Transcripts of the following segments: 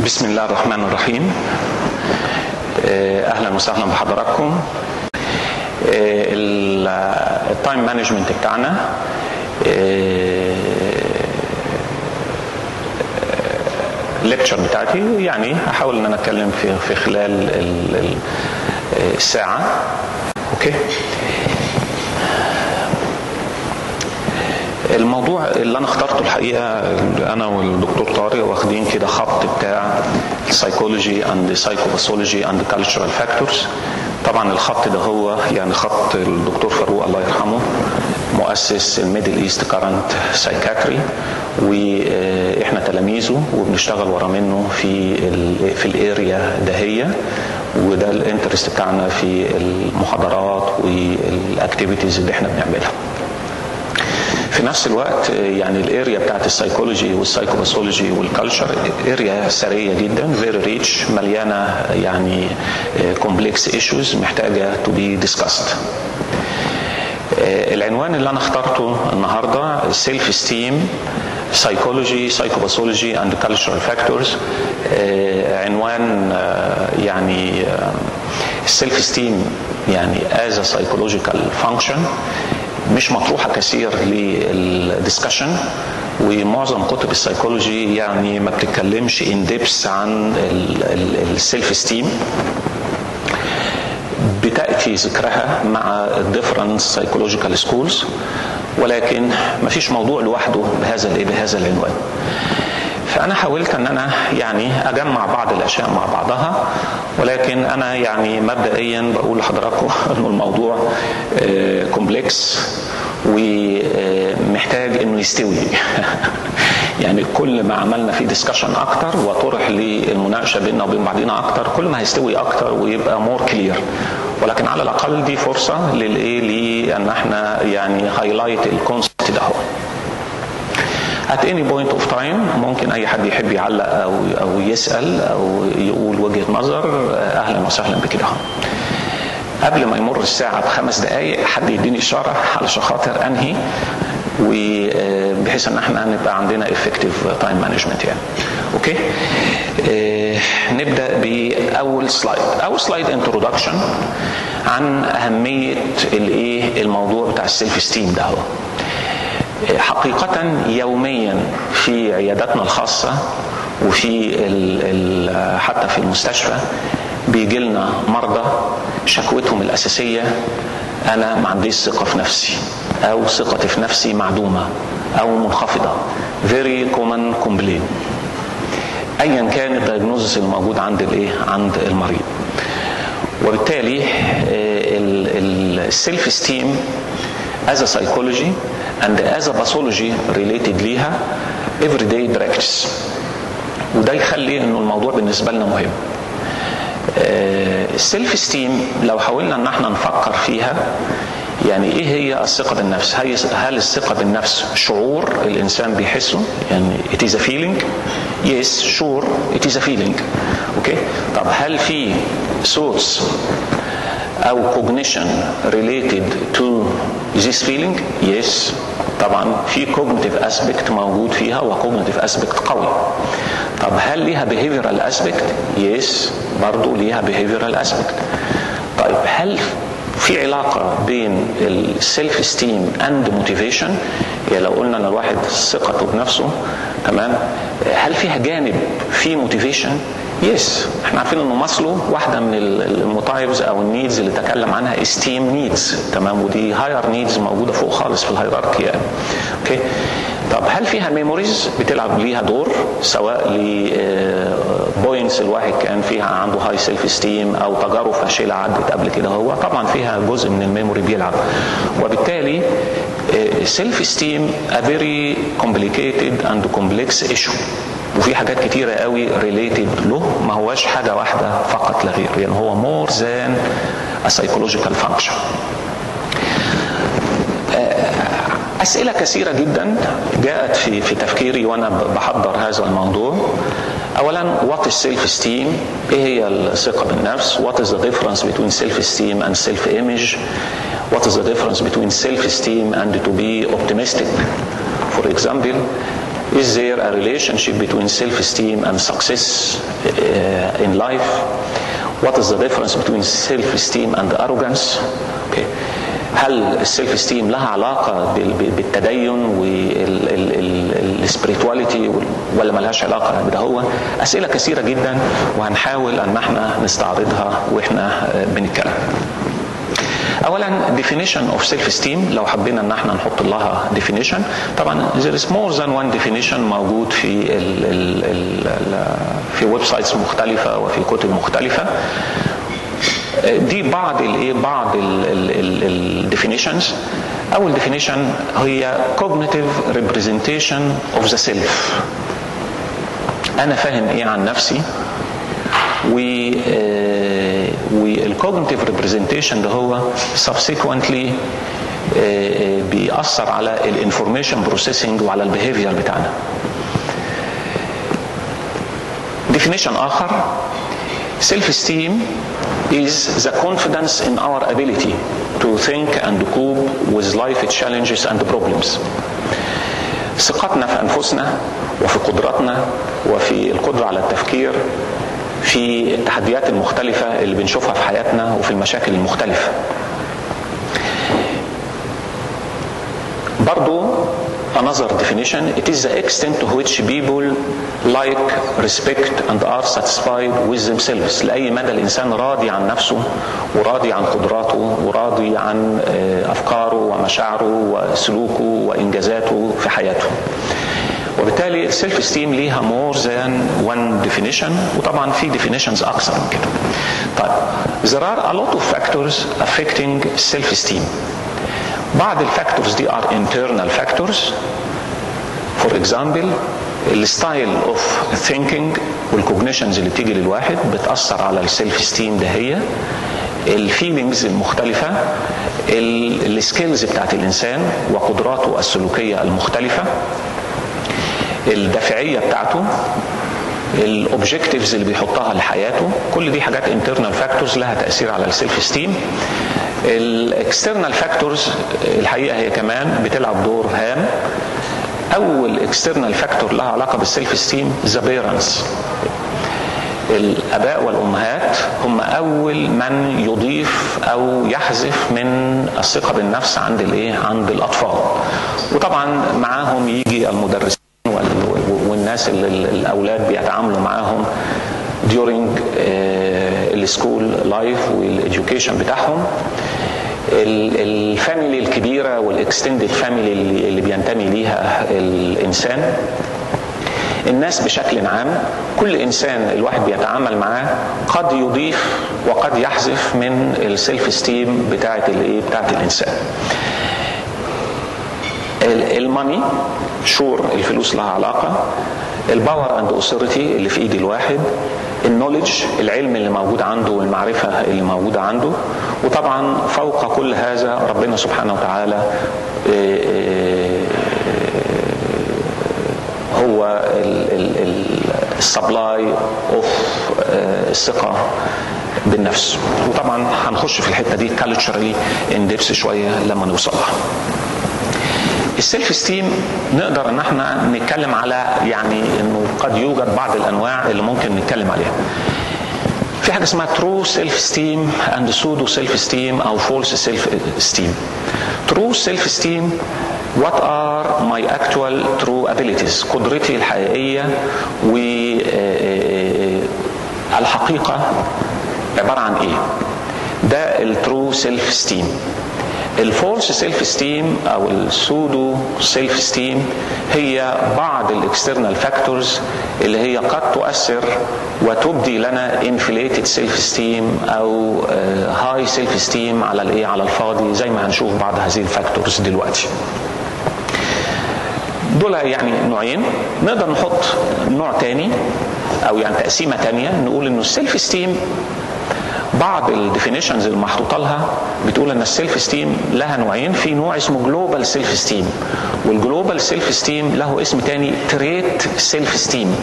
بسم الله الرحمن الرحيم اهلا وسهلا بحضراتكم التايم مانجمنت بتاعنا الليكتشر بتاعتي يعني هحاول ان انا اتكلم في في خلال الساعه اوكي الموضوع اللي انا اخترته الحقيقه انا والدكتور طارق واخدين كده خط بتاع psychology and psychopathology and cultural factors طبعا الخط ده هو يعني خط الدكتور فاروق الله يرحمه مؤسس الميدل ايست كارنت سايكاتري واحنا تلاميذه وبنشتغل ورا منه في ال في الاريا دهيه وده الانترست بتاعنا في المحاضرات والاكتيفيتيز اللي احنا بنعملها في نفس الوقت يعني الاريا بتاعت السايكولوجي والسايكوباثولوجي والكالتشر اريا ثريه جدا فيري ريتش مليانه يعني كومبلكس ايشوز محتاجه تو بي ديسكاست العنوان اللي انا اخترته النهارده سيلف استيم سايكولوجي سايكوباثولوجي اند كالتشرال فاكتورز عنوان يعني السيلف استيم يعني از سايكولوجيكال فانكشن مش مطروحه كثير للدسكشن ومعظم كتب السيكولوجي يعني ما بتتكلمش ان ديبس عن السيلف استيم بتاتي ذكرها مع الديفرنت سايكولوجيكال سكولز ولكن ما فيش موضوع لوحده بهذا الايه بهذا العنوان فانا حاولت ان انا يعني اجمع بعض الاشياء مع بعضها ولكن انا يعني مبدئيا بقول لحضراتكم انه الموضوع كومبلكس ومحتاج انه يستوي يعني كل ما عملنا فيه ديسكشن اكتر وطرح للمناقشه بيننا وبين بعضنا اكتر كل ما هيستوي اكتر ويبقى مور كلير ولكن على الاقل دي فرصه للايه لان احنا يعني هايلايت الكونسبت ده هو. at any point of time ممكن اي حد يحب يعلق او او يسال او يقول وجهه نظر اهلا وسهلا بكده قبل ما يمر الساعه بخمس دقائق حد يديني اشاره علشان خاطر انهي وبحيث ان احنا نبقى عندنا افكتيف تايم مانجمنت يعني اوكي آه نبدا باول سلايد اول سلايد انترودكشن عن اهميه الايه الموضوع بتاع السيلف ستيم ده هو حقيقة يوميا في عياداتنا الخاصة وفي ال ال حتى في المستشفى بيجي لنا مرضى شكوتهم الأساسية أنا ما عنديش ثقة في نفسي أو ثقتي في نفسي معدومة أو منخفضة very common complaint أيا كان الدايجنوزس الموجود عند الإيه عند المريض وبالتالي السيلف ستيم as a psychology and as a pathology related ليها everyday practice وده يخلي انه الموضوع بالنسبه لنا مهم السيلف ستيم لو حاولنا ان احنا نفكر فيها يعني ايه هي الثقه بالنفس هل الثقه بالنفس شعور الانسان بيحسه يعني it is a feeling yes sure it is a feeling اوكي okay. طب هل في thoughts او cognition related to this feeling yes طبعا في cognitive aspect موجود فيها وcognitive aspect قوي طب هل ليها behavioral aspect yes برضو ليها behavioral aspect طيب هل في علاقه بين السيلف ستيم اند موتيفيشن يعني لو قلنا ان الواحد ثقته بنفسه تمام هل فيها جانب في موتيفيشن يس احنا عارفين انه ماسلو واحده من الموتايفز او النيدز اللي تكلم عنها استيم نيدز تمام ودي هاير نيدز موجوده فوق خالص في الهيراركي يعني اوكي طب هل فيها ميموريز بتلعب ليها دور سواء لبوينتس الواحد كان فيها عنده هاي سيلف ستيم او تجارب فاشله عدت قبل كده هو طبعا فيها جزء من الميموري بيلعب وبالتالي سيلف ستيم a very complicated and complex issue وفي حاجات كتيرة قوي ريليتد له ما هواش حاجة واحدة فقط لا غير يعني هو more than a psychological function أسئلة كثيرة جدا جاءت في في تفكيري وأنا بحضر هذا الموضوع أولا what is self esteem إيه هي الثقة بالنفس what is the difference between self esteem and self image what is the difference between self esteem and to be optimistic for example Is there a relationship between self-esteem and success uh, in life? What is the difference between self-esteem and arrogance? Okay. هل السيلف استيم لها علاقه بالتدين والسبirituality ولا ملهاش علاقه بده هو اسئله كثيره جدا وهنحاول ان احنا نستعرضها واحنا بنتكلم اولا definition of self esteem لو حبينا ان احنا نحط لها definition طبعا there is more than one definition موجود في ال ال ال في ويب سايتس مختلفه وفي كتب مختلفه دي بعض الايه بعض الديفينيشنز اول ديفينيشن هي cognitive representation of the self انا فاهم ايه عن نفسي و والكوجنتيف ريبريزنتيشن ده هو subsequently بيأثر على الانفورميشن بروسيسنج وعلى البيهيفير بتاعنا. definition اخر self esteem is the confidence in our ability to think and cope with life challenges and problems. ثقتنا في انفسنا وفي قدراتنا وفي القدره على التفكير في التحديات المختلفة اللي بنشوفها في حياتنا وفي المشاكل المختلفة برضو another definition it is the extent to which people like respect and are satisfied with themselves لأي مدى الإنسان راضي عن نفسه وراضي عن قدراته وراضي عن أفكاره ومشاعره وسلوكه وإنجازاته في حياته وبالتالي السيلف استيم ليها مور ذان وان ديفينيشن وطبعا في ديفينيشنز اكثر من كده. طيب there are a lot of factors affecting self esteem. بعض الفاكتورز دي are internal factors. For example الستايل اوف ثينكينج والكوجنيشنز اللي بتيجي للواحد بتاثر على السيلف ستيم ده هي الفيلينجز المختلفة السكيلز بتاعت الإنسان وقدراته السلوكية المختلفة الدافعيه بتاعته الاوبجكتيفز اللي بيحطها لحياته كل دي حاجات انترنال فاكتورز لها تاثير على السيلف استيم الاكسترنال فاكتورز الحقيقه هي كمان بتلعب دور هام اول اكسترنال فاكتور لها علاقه بالسيلف استيم ذا بيرنتس الاباء والامهات هم اول من يضيف او يحذف من الثقه بالنفس عند الايه عند الاطفال وطبعا معاهم يجي المدرسين والناس اللي الاولاد بيتعاملوا معاهم during السكول لايف والاديوكيشن بتاعهم الفاميلي الكبيره والاكستندد فاميلي اللي بينتمي ليها الانسان الناس بشكل عام كل انسان الواحد بيتعامل معاه قد يضيف وقد يحذف من السيلف استيم بتاعه الايه بتاعه الانسان الماني شور الفلوس لها علاقه الباور اند اوثوريتي اللي في ايد الواحد النولج العلم اللي موجود عنده والمعرفه اللي موجوده عنده وطبعا فوق كل هذا ربنا سبحانه وتعالى هو السبلاي اوف الثقه بالنفس وطبعا هنخش في الحته دي كالتشرالي ان ديبس شويه لما نوصلها السيلف استيم نقدر ان احنا نتكلم على يعني انه قد يوجد بعض الانواع اللي ممكن نتكلم عليها في حاجه اسمها ترو سيلف ستيم اند سودو سيلف ستيم او فولس سيلف ستيم ترو سيلف ستيم what are my actual true abilities قدرتي الحقيقيه والحقيقه عباره عن ايه ده الترو سيلف ستيم الفولس سيلف ستيم او السودو سيلف ستيم هي بعض الاكسترنال فاكتورز اللي هي قد تؤثر وتبدي لنا انفليتد سيلف ستيم او هاي سيلف ستيم على الايه على الفاضي زي ما هنشوف بعض هذه الفاكتورز دلوقتي دول يعني نوعين نقدر نحط نوع تاني او يعني تقسيمه تانيه نقول انه السيلف ستيم بعض الديفينيشنز المحطوطه لها بتقول ان السيلف ستيم لها نوعين في نوع اسمه جلوبال سيلف ستيم والجلوبال سيلف ستيم له اسم تاني تريت سيلف ستيم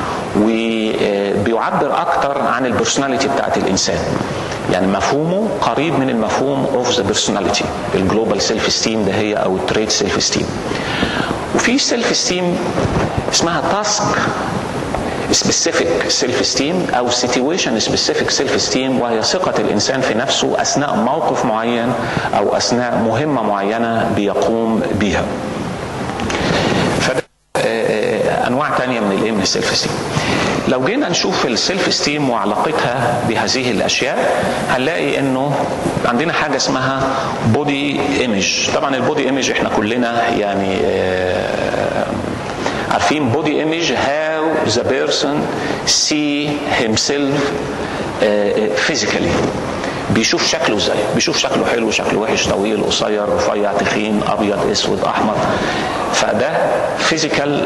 وبيعبر اكتر عن البرسوناليتي بتاعت الانسان يعني مفهومه قريب من المفهوم اوف ذا بيرسوناليتي الجلوبال سيلف ستيم ده هي او التريت سيلف ستيم وفي سيلف ستيم اسمها تاسك سبيسيفيك سيلف ستيم او سيتويشن سبيسيفيك سيلف ستيم وهي ثقه الانسان في نفسه اثناء موقف معين او اثناء مهمه معينه بيقوم بيها. فده انواع تانية من الايه من السيلف ستيم. لو جينا نشوف السيلف ستيم وعلاقتها بهذه الاشياء هنلاقي انه عندنا حاجه اسمها بودي ايمج طبعا البودي ايمج احنا كلنا يعني عارفين بودي ايمج هاو ذا بيرسون سي هيمسيلف فيزيكالي بيشوف شكله ازاي بيشوف شكله حلو شكله وحش طويل قصير رفيع تخين ابيض اسود احمر فده فيزيكال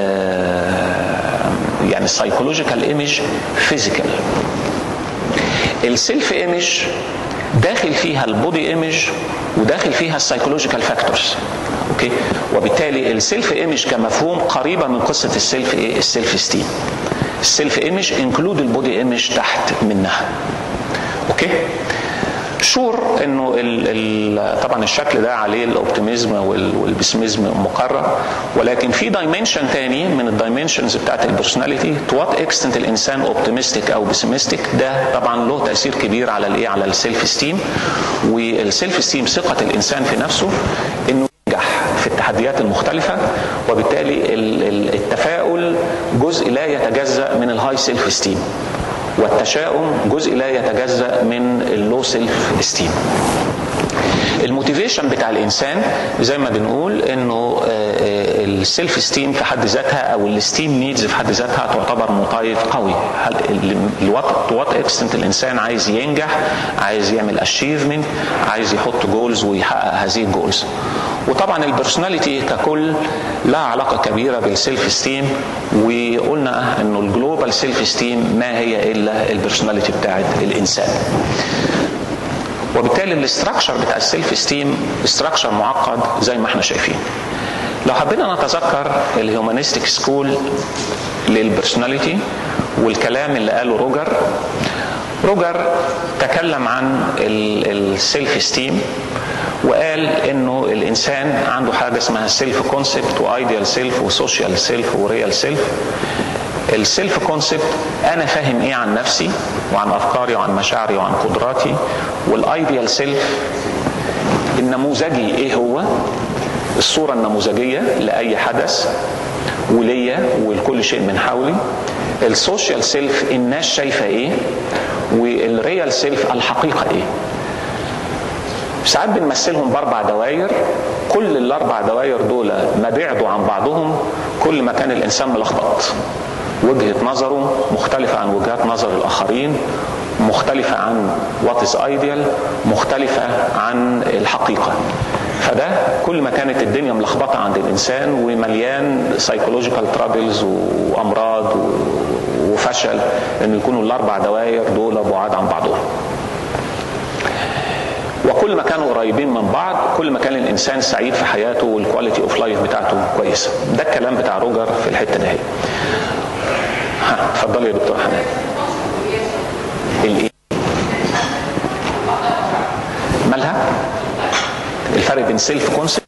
يعني السايكولوجيكال ايمج فيزيكال السيلف ايمج داخل فيها البودي ايمج وداخل فيها السايكولوجيكال فاكتورز اوكي وبالتالي السيلف ايمج كمفهوم قريبه من قصه السيلف ايه السيلف ستيم السيلف ايمج انكلود البودي ايمج تحت منها اوكي شور انه ال ال طبعا الشكل ده عليه الاوبتيميزم والبسميزم مقرر ولكن في دايمنشن تاني من الدايمنشنز بتاعت البرسوناليتي تو وات اكستنت الانسان اوبتيمستيك او بسميستيك ده طبعا له تاثير كبير على الايه على السيلف ستيم والسيلف ستيم ثقه الانسان في نفسه انه ينجح في التحديات المختلفه وبالتالي التفاؤل جزء لا يتجزا من الهاي سيلف ستيم والتشاؤم جزء لا يتجزا من اللو سيلف استيم الموتيفيشن بتاع الانسان زي ما بنقول انه السيلف ستيم في حد ذاتها او الستيم نيدز في حد ذاتها تعتبر موتايف قوي وات اكستنت الانسان عايز ينجح عايز يعمل اشيفمنت عايز يحط جولز ويحقق هذه الجولز وطبعا البرسوناليتي ككل لها علاقه كبيره بالسيلف ستيم وقلنا انه الجلوبال سيلف ستيم ما هي الا البرسوناليتي بتاعت الانسان وبالتالي الاستراكشر بتاع السيلف ستيم استراكشر معقد زي ما احنا شايفين لو حبينا نتذكر الهيومانيستيك سكول للبرسوناليتي والكلام اللي قاله روجر روجر تكلم عن السيلف ستيم وقال انه الانسان عنده حاجه اسمها سيلف كونسبت وايديال سيلف وسوشيال سيلف وريال سيلف السيلف كونسبت انا فاهم ايه عن نفسي وعن افكاري وعن مشاعري وعن قدراتي والايديال سيلف النموذجي ايه هو الصوره النموذجيه لاي حدث وليا ولكل شيء من حولي السوشيال سيلف الناس شايفه ايه والريال سيلف الحقيقه ايه ساعات بنمثلهم باربع دواير كل الاربع دواير دول ما بعدوا عن بعضهم كل ما كان الانسان ملخبط وجهه نظره مختلفه عن وجهات نظر الاخرين مختلفه عن وات از ايديال مختلفه عن الحقيقه فده كل ما كانت الدنيا ملخبطه عند الانسان ومليان سايكولوجيكال ترابلز وامراض وفشل ان يكونوا الاربع دواير دول بعاد عن بعضهم وكل ما كانوا قريبين من بعض كل ما كان الانسان سعيد في حياته والكواليتي اوف لايف بتاعته كويسه ده الكلام بتاع روجر في الحته دي ها اتفضلي يا دكتور حنان الايه مالها الفرق بين سيلف كونسبت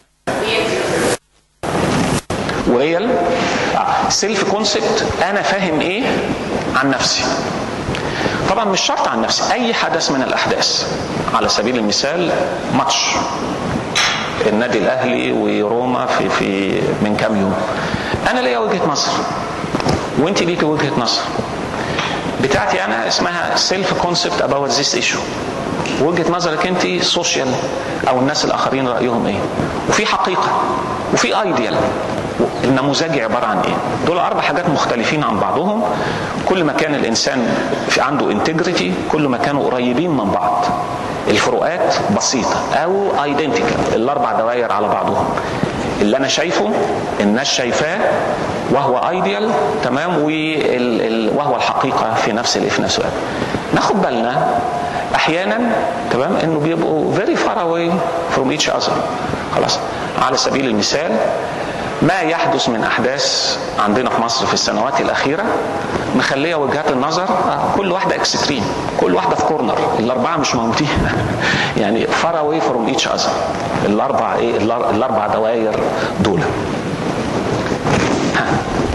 وريال سيلف كونسبت انا فاهم ايه عن نفسي طبعا مش شرط عن نفسي اي حدث من الاحداث على سبيل المثال ماتش النادي الاهلي وروما في في من كام يوم انا ليا وجهه نظر وانت ليكي وجهه نظر بتاعتي انا اسمها سيلف كونسبت اباوت ذيس ايشو وجهه نظرك انت سوشيال او الناس الاخرين رايهم ايه وفي حقيقه وفي ايديال النموذجي عباره عن ايه؟ دول اربع حاجات مختلفين عن بعضهم كل ما كان الانسان في عنده انتجريتي كل ما كانوا قريبين من بعض الفروقات بسيطه او ايدنتيكال الاربع دوائر على بعضهم اللي انا شايفه الناس شايفاه وهو ايديال تمام وهو الحقيقه في نفس في نفس الوقت ناخد بالنا احيانا تمام انه بيبقوا very far away from each other خلاص على سبيل المثال ما يحدث من احداث عندنا في مصر في السنوات الاخيره مخليه وجهات النظر كل واحده اكستريم كل واحده في كورنر الاربعه مش موجودين يعني far away from each other الاربع ايه الاربع دوائر دول ها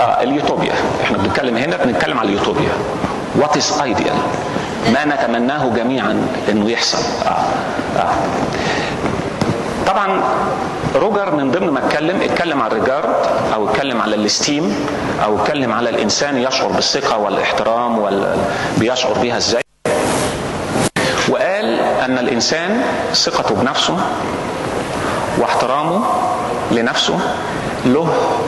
آه اليوتوبيا احنا بنتكلم هنا بنتكلم على اليوتوبيا وات از ايديال ما نتمناه جميعا انه يحصل آه. آه. طبعا روجر من ضمن ما اتكلم اتكلم على الريجارد او اتكلم على الاستيم او اتكلم على الانسان يشعر بالثقه والاحترام وال... بيشعر بيها ازاي وقال ان الانسان ثقته بنفسه واحترامه لنفسه له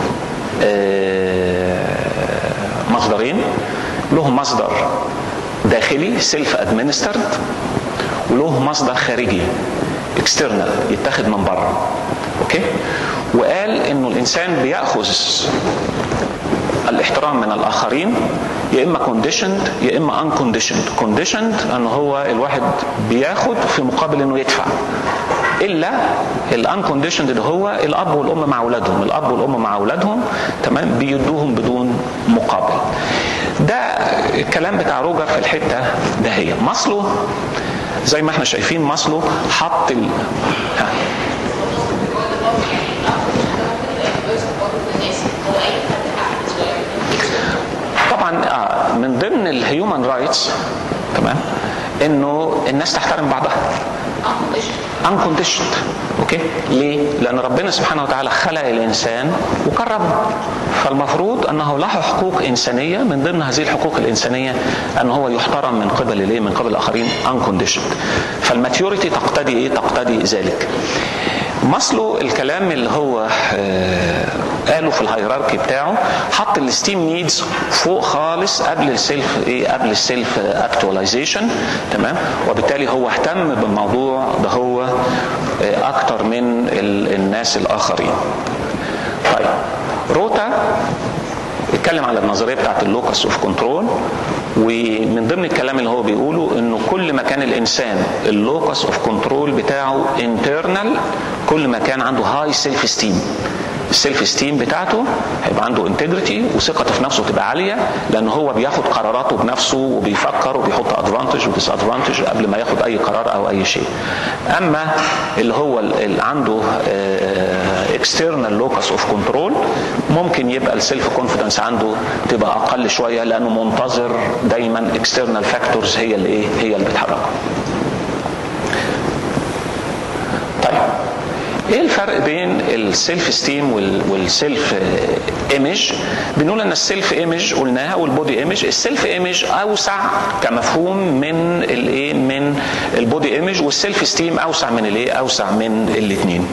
مصدرين له مصدر داخلي سيلف ادمنسترد وله مصدر خارجي اكسترنال يتاخد من بره اوكي وقال انه الانسان بياخذ الاحترام من الاخرين يا اما كونديشند يا اما ان كونديشند كونديشند ان هو الواحد بياخد في مقابل انه يدفع الا الان كونديشند هو الاب والام مع اولادهم الاب والام مع اولادهم تمام بيدوهم بدون مقابل ده الكلام بتاع روجر في الحته ده هي ماسلو زي ما احنا شايفين ماسلو حط ال... ها. طبعا من ضمن الهيومن رايتس تمام انه الناس تحترم بعضها unconditioned اوكي ليه لان ربنا سبحانه وتعالى خلق الانسان وكرمه فالمفروض انه له حقوق انسانيه من ضمن هذه الحقوق الانسانيه ان هو يحترم من قبل الايه من قبل الاخرين unconditioned فالماتيوريتي تقتضي ايه تقتضي ذلك ماسلو الكلام اللي هو قاله في الهيراركي بتاعه حط الستيم نيدز فوق خالص قبل السيلف ايه قبل السيلف اكتواليزيشن تمام وبالتالي هو اهتم بالموضوع ده هو اكتر من الناس الاخرين طيب روتا اتكلم على النظريه بتاعت اللوكس اوف كنترول ومن ضمن الكلام اللي هو بيقوله انه كل ما كان الانسان اللوكس اوف كنترول بتاعه انترنال كل ما كان عنده هاي سيلف ستيم السيلف ستيم بتاعته هيبقى عنده انتجريتي وثقته في نفسه تبقى عاليه لان هو بياخد قراراته بنفسه وبيفكر وبيحط ادفانتج وديس ادفانتج قبل ما ياخد اي قرار او اي شيء. اما اللي هو اللي عنده اكسترنال لوكس اوف كنترول ممكن يبقى السيلف كونفيدنس عنده تبقى اقل شويه لانه منتظر دايما اكسترنال فاكتورز هي اللي ايه؟ هي اللي بتحركه. طيب ايه الفرق بين السيلف ستيم والسيلف ايمج بنقول ان السيلف ايمج قلناها والبودي ايمج السيلف ايمج اوسع كمفهوم من الايه من البودي ايمج والسيلف ستيم اوسع من الايه اوسع من الاثنين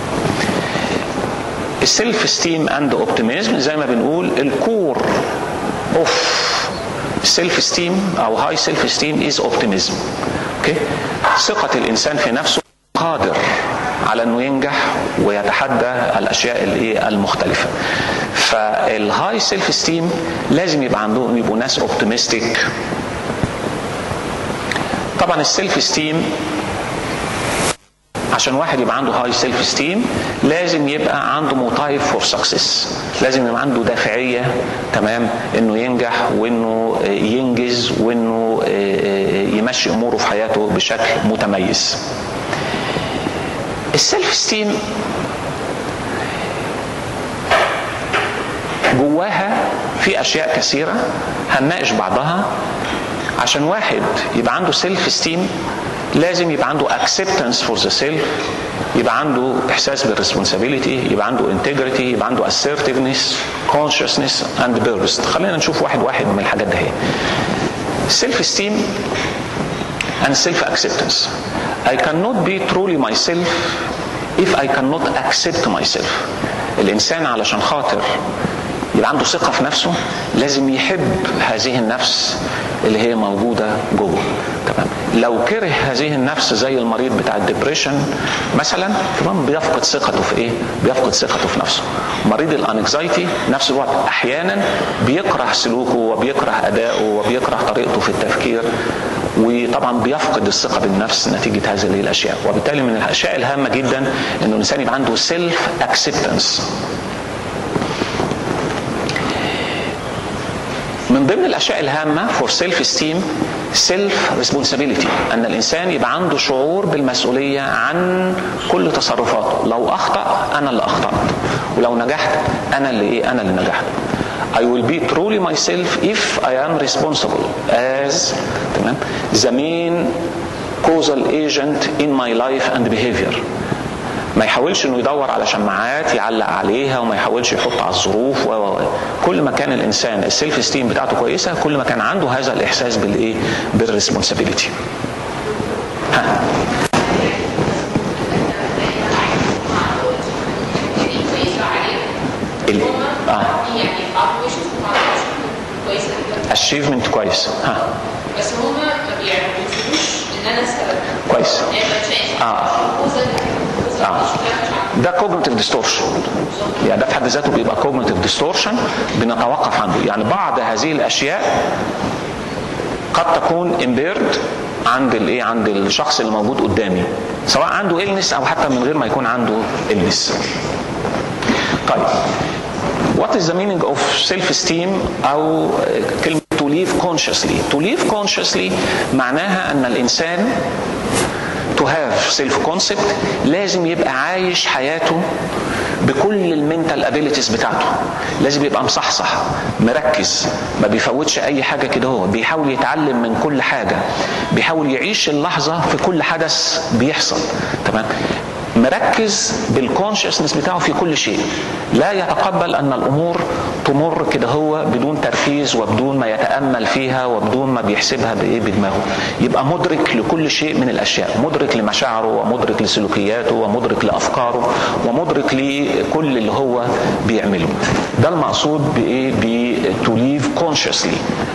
السيلف ستيم اند اوبتيميزم زي ما بنقول الكور اوف سيلف ستيم او هاي سيلف ستيم از اوبتيميزم اوكي ثقه الانسان في نفسه قادر على انه ينجح ويتحدى الاشياء الايه المختلفه فالهاي سيلف ستيم لازم يبقى عندهم يبقوا ناس اوبتيمستيك طبعا السيلف ستيم عشان واحد يبقى عنده هاي سيلف ستيم لازم يبقى عنده موتايف فور سكسس لازم يبقى عنده دافعيه تمام انه ينجح وانه ينجز وانه يمشي اموره في حياته بشكل متميز السيلف ستيم جواها في اشياء كثيره هنناقش بعضها عشان واحد يبقى عنده سيلف ستيم لازم يبقى عنده acceptance for the self يبقى عنده احساس بالريسبونسابيلتي يبقى عنده integrity يبقى عنده assertiveness consciousness and purpose خلينا نشوف واحد واحد من الحاجات دي هي self esteem and self acceptance I cannot be truly myself if I cannot accept myself الانسان علشان خاطر يبقى عنده ثقة في نفسه لازم يحب هذه النفس اللي هي موجودة جوه تمام لو كره هذه النفس زي المريض بتاع الدبريشن مثلا تمام بيفقد ثقته في ايه؟ بيفقد ثقته في نفسه. مريض الانكزايتي نفس الوقت احيانا بيكره سلوكه وبيكره اداؤه وبيكره طريقته في التفكير وطبعا بيفقد الثقه بالنفس نتيجه هذه الاشياء وبالتالي من الاشياء الهامه جدا انه الانسان يبقى عنده سيلف اكسبتنس من ضمن الاشياء الهامه فور سيلف ستيم سيلف ريسبونسابيلتي ان الانسان يبقى عنده شعور بالمسؤوليه عن كل تصرفاته لو اخطا انا اللي اخطات ولو نجحت انا اللي ايه انا اللي نجحت I will be truly myself if I am responsible as تمام the main causal agent in my life and behavior ما يحاولش انه يدور على شماعات يعلق عليها وما يحاولش يحط على الظروف و و كل ما كان الانسان السيلف ستيم بتاعته كويسه كل ما كان عنده هذا الاحساس بالايه بالريسبونسابيلتي ها ال... اه اتشيفمنت كويس ها بس هما ما بيعرفوش ان انا السبب كويس يعني ما تلاقيش اه اه ده كوجنيتيف ديستورشن يعني ده في حد ذاته بيبقى كوجنيتيف ديستورشن بنتوقف عنده يعني بعض هذه الاشياء قد تكون امبيرد عند الايه عند الشخص اللي موجود قدامي سواء عنده النس او حتى من غير ما يكون عنده النس طيب What is the meaning of self-esteem أو كلمة to live consciously to live consciously معناها أن الإنسان to have self concept لازم يبقى عايش حياته بكل المنتال ابيليتيز بتاعته لازم يبقى مصحصح مركز ما بيفوتش اي حاجه كده هو بيحاول يتعلم من كل حاجه بيحاول يعيش اللحظه في كل حدث بيحصل تمام مركز بالكونشسنس بتاعه في كل شيء لا يتقبل ان الامور تمر كده هو بدون تركيز وبدون ما يتامل فيها وبدون ما بيحسبها بايه بدماغه يبقى مدرك لكل شيء من الاشياء مدرك لمشاعره ومدرك لسلوكياته ومدرك لافكاره ومدرك لكل اللي هو بيعمله ده المقصود بايه ب to live consciously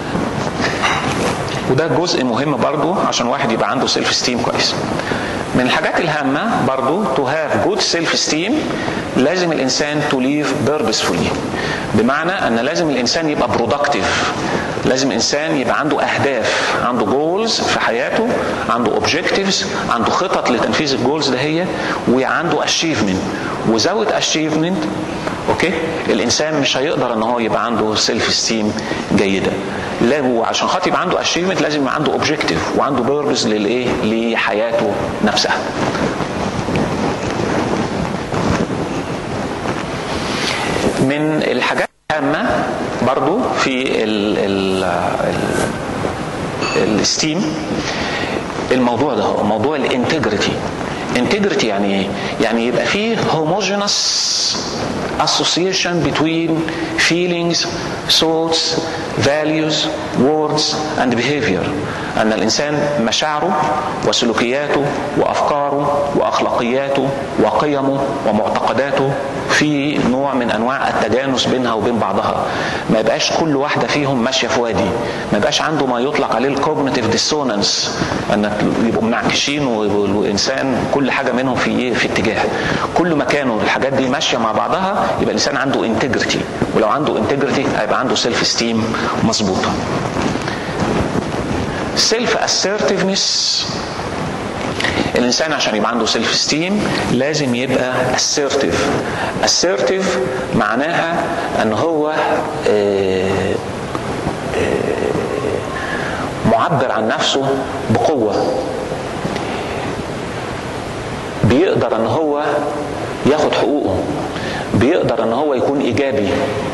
وده جزء مهم برضو عشان واحد يبقى عنده سيلف ستيم كويس من الحاجات الهامة برضو to have good self esteem لازم الإنسان to live purposefully بمعنى أن لازم الإنسان يبقى productive لازم الإنسان يبقى عنده أهداف عنده goals في حياته عنده objectives عنده خطط لتنفيذ الجولز ده هي وعنده achievement without achievement اوكي الانسان مش هيقدر ان هو يبقى عنده سيلف ستيم جيده لا وعشان خاطر يبقى عنده اشيفمنت لازم يبقى عنده اوبجيكتيف وعنده بيربز للايه لحياته نفسها من الحاجات الهامه برضو في ال ال ال الستيم الموضوع ده هو موضوع الانتجريتي انتجريتي يعني ايه؟ يعني يبقى فيه homogeneous association between feelings, thoughts, values, words and behavior أن الإنسان مشاعره وسلوكياته وأفكاره وأخلاقياته وقيمه ومعتقداته في نوع من أنواع التجانس بينها وبين بعضها ما يبقاش كل واحدة فيهم ماشية في وادي ما يبقاش عنده ما يطلق عليه الكوجنيتيف ديسونانس أن يبقوا منعكشين والإنسان كل حاجة منهم في في اتجاه كل ما كانوا الحاجات دي ماشية مع بعضها يبقى الإنسان عنده انتجريتي ولو عنده انتجريتي هيبقى عنده سيلف ستيم مظبوطة سيلف assertiveness الانسان عشان يبقى عنده سيلف ستيم لازم يبقى assertive assertive معناها ان هو آه آه معبر عن نفسه بقوه بيقدر ان هو ياخد حقوقه بيقدر ان هو يكون ايجابي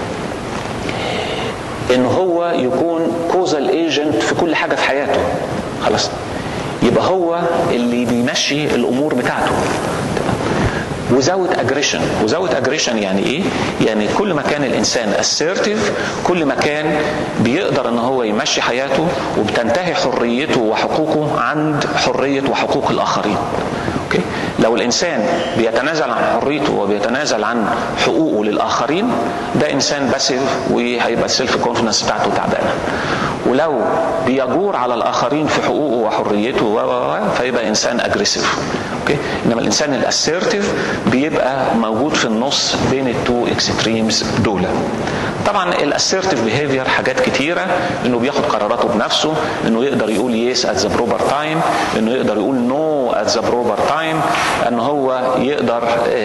ان هو يكون كوزال ايجنت في كل حاجه في حياته خلاص يبقى هو اللي بيمشي الامور بتاعته without aggression without aggression يعني ايه يعني كل ما كان الانسان assertive كل ما كان بيقدر ان هو يمشي حياته وبتنتهي حريته وحقوقه عند حريه وحقوق الاخرين اوكي لو الانسان بيتنازل عن حريته وبيتنازل عن حقوقه للاخرين ده انسان باسيف وهيبقى السيلف كونفدنس بتاعته تعبانه ولو بيجور على الاخرين في حقوقه وحريته و فيبقى انسان اجريسيف اوكي انما الانسان الاسيرتيف بيبقى موجود في النص بين التو اكستريمز دول طبعا الاسيرتيف بيهيفير حاجات كتيره انه بياخد قراراته بنفسه انه يقدر يقول يس ات ذا بروبر تايم انه يقدر يقول نو ات ذا بروبر تايم ان هو يقدر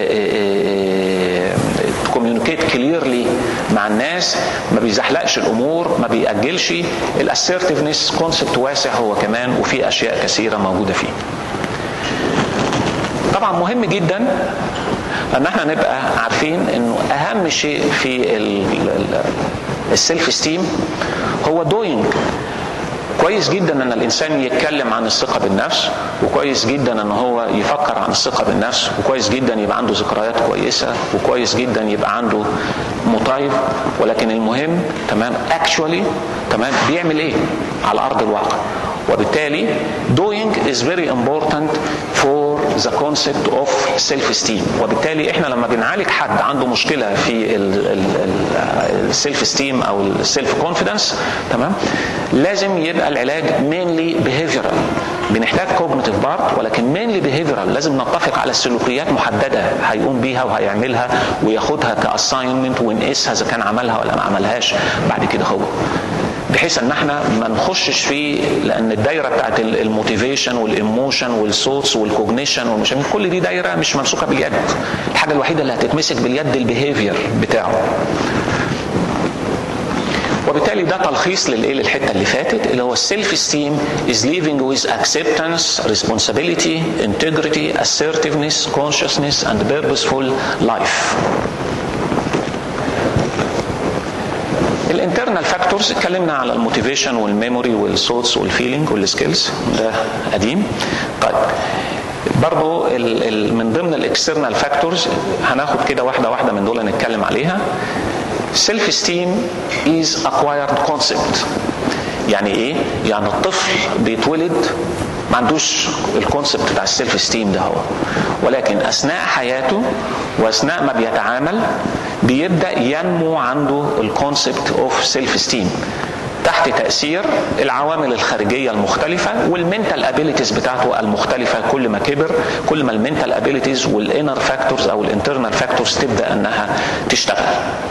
كوميونيكيت كليرلي مع الناس ما بيزحلقش الامور ما بيأجلش الاسيرتيفنس كونسبت واسع هو كمان وفي اشياء كثيره موجوده فيه طبعا مهم جدا ان احنا نبقى عارفين انه اهم شيء في السيلف ستيم هو دوينج كويس جدا ان الانسان يتكلم عن الثقه بالنفس وكويس جدا ان هو يفكر عن الثقه بالنفس وكويس جدا يبقى عنده ذكريات كويسه وكويس جدا يبقى عنده مطايب ولكن المهم تمام اكشولي تمام بيعمل ايه على ارض الواقع وبالتالي doing is very important for the concept of self esteem وبالتالي احنا لما بنعالج حد عنده مشكله في السيلف esteem او السيلف كونفيدنس تمام لازم يبقى العلاج mainly behavioral بنحتاج cognitive part ولكن mainly behavioral لازم نتفق على سلوكيات محدده هيقوم بيها وهيعملها وياخدها كاساينمنت ونقيسها اذا كان عملها ولا ما عملهاش بعد كده هو بحيث ان احنا ما نخشش فيه لان الدايره بتاعت الموتيفيشن والايموشن والصوتس والكوجنيشن والمش كل دي دايره مش ممسوكه باليد الحاجه الوحيده اللي هتتمسك باليد البيهيفير بتاعه وبالتالي ده تلخيص للايه للحته اللي فاتت اللي هو السيلف esteem is living with acceptance, responsibility, integrity, assertiveness, consciousness and purposeful life. الانترنال فاكتورز اتكلمنا على الموتيفيشن والميموري والثوتس والفيلينج والسكيلز ده قديم طيب برضو ال ال من ضمن الاكسترنال فاكتورز هناخد كده واحده واحده من دول نتكلم عليها سيلف esteem is acquired concept يعني ايه يعني الطفل بيتولد ما عندوش الكونسبت بتاع السيلف ستيم ده هو ولكن اثناء حياته واثناء ما بيتعامل بيبدا ينمو عنده الكونسبت اوف سيلف ستيم تحت تاثير العوامل الخارجيه المختلفه والمنتال ابيليتيز بتاعته المختلفه كل ما كبر كل ما المنتال ابيليتيز والانر فاكتورز او الانترنال فاكتورز تبدا انها تشتغل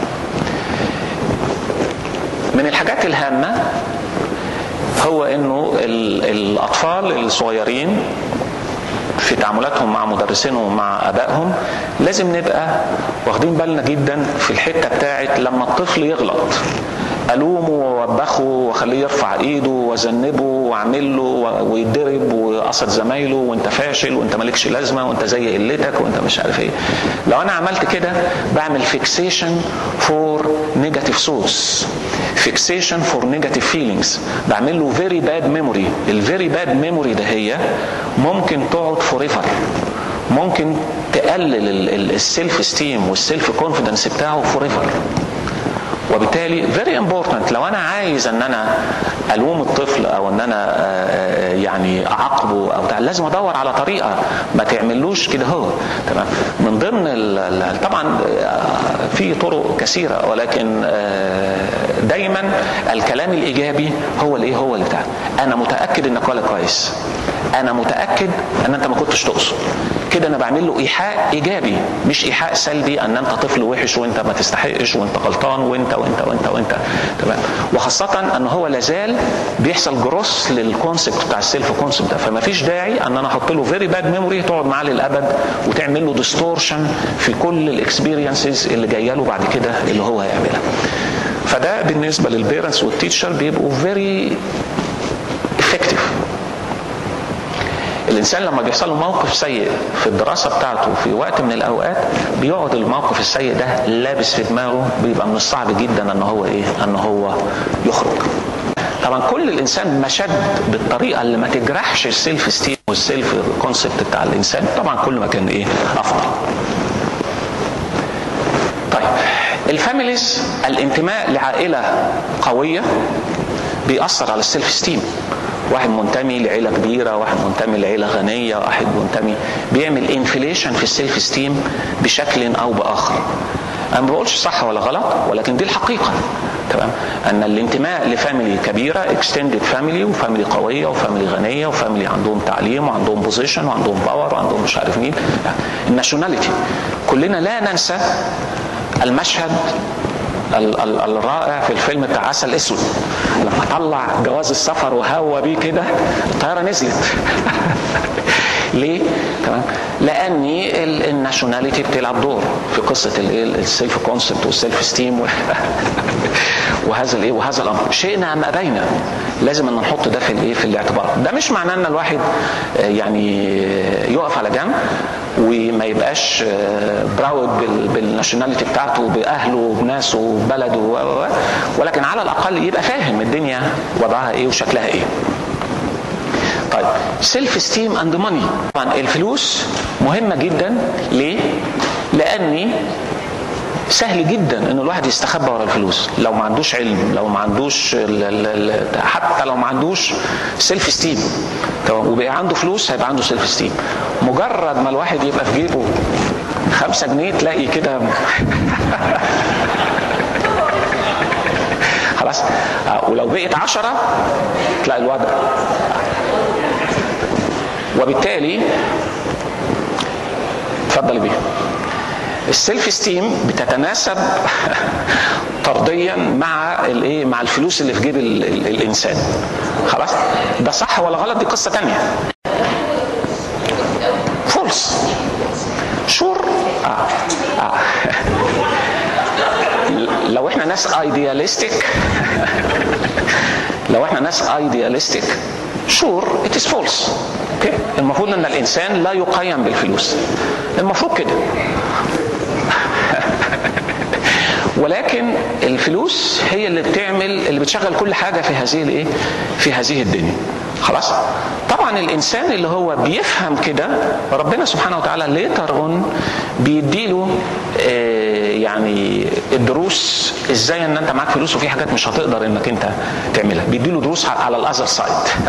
من الحاجات الهامه هو انه الاطفال الصغيرين في تعاملاتهم مع مدرسينهم ومع ابائهم لازم نبقى واخدين بالنا جدا في الحته بتاعت لما الطفل يغلط الومه ووبخه واخليه يرفع ايده واذنبه واعمل له ويتضرب وقصد زمايله وانت فاشل وانت مالكش لازمه وانت زي قلتك وانت مش عارف ايه لو انا عملت كده بعمل فيكسيشن فور نيجاتيف سورس فيكسيشن فور نيجاتيف فيلينجز بعمل له فيري باد ميموري الفيري باد ميموري ده هي ممكن تقعد فور ايفر ممكن تقلل السيلف ستيم والسيلف كونفيدنس بتاعه فور ايفر وبالتالي فيري امبورتنت لو انا عايز ان انا الوم الطفل او ان انا يعني اعاقبه او بتاع لازم ادور على طريقه ما تعملوش كده هو تمام من ضمن طبعا في طرق كثيره ولكن دايما الكلام الايجابي هو الايه هو اللي بتاع انا متاكد انك ولا كويس انا متاكد ان انت ما كنتش تقصد كده انا بعمل له ايحاء ايجابي مش ايحاء سلبي ان انت طفل وحش وانت ما تستحقش وانت غلطان وانت وانت وانت وانت تمام وخاصه ان هو لازال بيحصل جروس للكونسبت بتاع السيلف كونسبت ده فما فيش داعي ان انا احط له فيري باد ميموري تقعد معاه للابد وتعمل له ديستورشن في كل الاكسبيرينسز اللي جايه له بعد كده اللي هو هيعملها فده بالنسبه للبيرنتس والتيتشر بيبقوا فيري افكتيف الانسان لما بيحصل له موقف سيء في الدراسه بتاعته في وقت من الاوقات بيقعد الموقف السيء ده لابس في دماغه بيبقى من الصعب جدا ان هو ايه ان هو يخرج طبعا كل الانسان مشد بالطريقه اللي ما تجرحش السيلف ستيم والسيلف كونسبت بتاع الانسان طبعا كل ما كان ايه افضل طيب الفاميليز الانتماء لعائله قويه بيأثر على السيلف ستيم واحد منتمي لعيله كبيره واحد منتمي لعيله غنيه واحد منتمي بيعمل انفليشن في السيلف ستيم بشكل او باخر انا ما بقولش صح ولا غلط ولكن دي الحقيقه تمام ان الانتماء لفاميلي كبيره اكستندد فاميلي وفاميلي قويه وفاميلي غنيه وفاميلي عندهم تعليم وعندهم بوزيشن وعندهم باور وعندهم مش عارف مين الناشوناليتي كلنا لا ننسى المشهد الرائع في الفيلم بتاع عسل اسود لما طلع جواز السفر وهوى بيه كده الطياره نزلت ليه؟ تمام لان الناشوناليتي بتلعب دور في قصه الايه السيلف كونسبت والسيلف ستيم وهذا الايه وهذا الامر شئنا ام ابينا لازم ان نحط ده في الايه في الاعتبار ده مش معناه ان الواحد يعني يقف على جنب وما يبقاش براود بالناشوناليتي بتاعته باهله وبناسه وبلده ولكن على الاقل يبقى فاهم الدنيا وضعها ايه وشكلها ايه طيب سيلف ستيم اند ماني طبعا الفلوس مهمه جدا ليه لاني سهل جدا ان الواحد يستخبى ورا الفلوس لو ما عندوش علم لو ما عندوش ال ال ال حتى لو ما عندوش سيلف ستيم تمام وبقى عنده فلوس هيبقى عنده سيلف ستيم مجرد ما الواحد يبقى في جيبه خمسة جنيه تلاقي كده خلاص ولو بقت عشرة تلاقي الوضع وبالتالي اتفضل بيه السيلف ستيم بتتناسب طرديا مع الايه مع الفلوس اللي في جيب ال ال الانسان خلاص ده صح ولا غلط دي قصه تانية فولس شور آه. آه. لو احنا ناس ايدياليستيك لو احنا ناس ايدياليستيك شور ات از فولس اوكي المفروض ان الانسان لا يقيم بالفلوس المفروض كده ولكن الفلوس هي اللي بتعمل اللي بتشغل كل حاجه في هذه الايه في هذه الدنيا خلاص طبعا الانسان اللي هو بيفهم كده ربنا سبحانه وتعالى ليتر اون بيديله آه يعني الدروس ازاي ان انت معاك فلوس وفي حاجات مش هتقدر انك انت تعملها بيديله دروس على الاذر سايد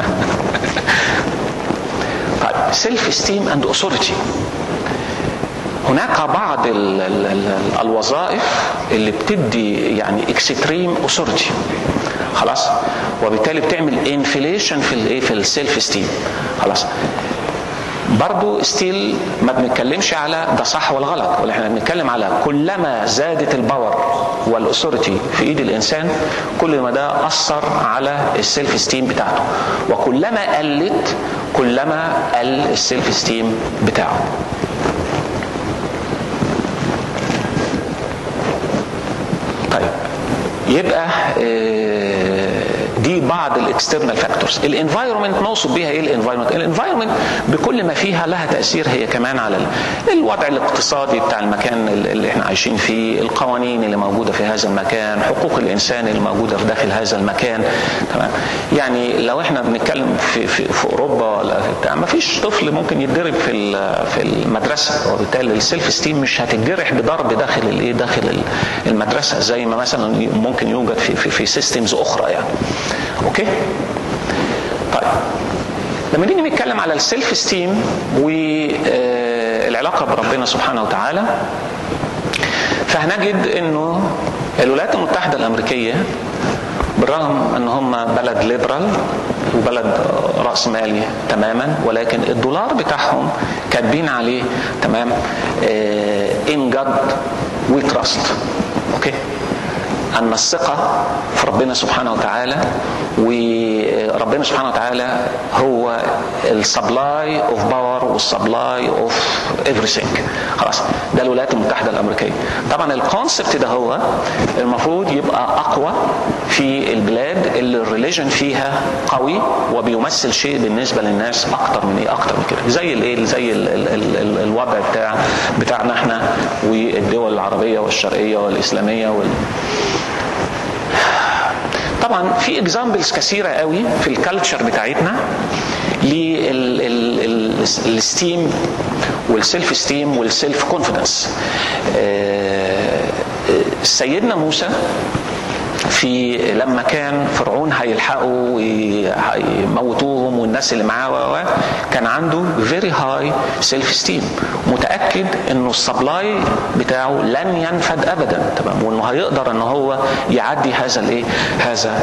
طيب سيلف ستيم اند اوثوريتي هناك بعض ال ال ال الوظائف اللي بتدي يعني اكستريم اوثورتي خلاص وبالتالي بتعمل انفليشن في الايه في السيلف ستيم خلاص برضو ستيل ما بنتكلمش على ده صح ولا غلط ولا احنا بنتكلم على كلما زادت الباور والاثوريتي في ايد الانسان كل ما ده اثر على السيلف ستيم بتاعته وكلما قلت كلما قل السيلف ستيم بتاعه طيب يبقى دي بعض الاكسترنال فاكتورز الانفايرمنت نقصد بيها ايه الانفايرمنت الانفايرمنت بكل ما فيها لها تاثير هي كمان على الوضع الاقتصادي بتاع المكان اللي احنا عايشين فيه القوانين اللي موجوده في هذا المكان حقوق الانسان اللي موجوده في داخل هذا المكان تمام يعني لو احنا بنتكلم في في, في اوروبا ولا بتاع ما فيش طفل ممكن يتضرب في في المدرسه وبالتالي السيلف ستيم مش هتتجرح بضرب داخل الايه داخل المدرسه زي ما مثلا ممكن يوجد في في, في سيستمز اخرى يعني اوكي طيب لما نيجي نتكلم على السيلف ستيم والعلاقه بربنا سبحانه وتعالى فهنجد انه الولايات المتحده الامريكيه بالرغم ان هم بلد ليبرال وبلد راس مالي تماما ولكن الدولار بتاعهم كاتبين عليه تمام ان جاد وي تراست اوكي أن الثقة في ربنا سبحانه وتعالى وربنا سبحانه وتعالى هو السبلاي اوف باور والسبلاي اوف everything خلاص ده الولايات المتحدة الأمريكية طبعا الكونسبت ده هو المفروض يبقى أقوى في البلاد اللي الريليجن فيها قوي وبيمثل شيء بالنسبة للناس أكتر من إيه أكتر من كده زي الإيه زي ال ال ال ال الوضع بتاع بتاعنا احنا والدول العربية والشرقية والإسلامية وال طبعا في اكزامبلز كثيره قوي في الكالتشر بتاعتنا للستيم والسيلف ستيم والسيلف كونفيدنس سيدنا موسى في لما كان فرعون هيلحقوا ويموتوهم والناس اللي معاه كان عنده فيري هاي سيلف ستيم متاكد انه السبلاي بتاعه لن ينفد ابدا تمام وانه هيقدر ان هو يعدي هذا الايه هذا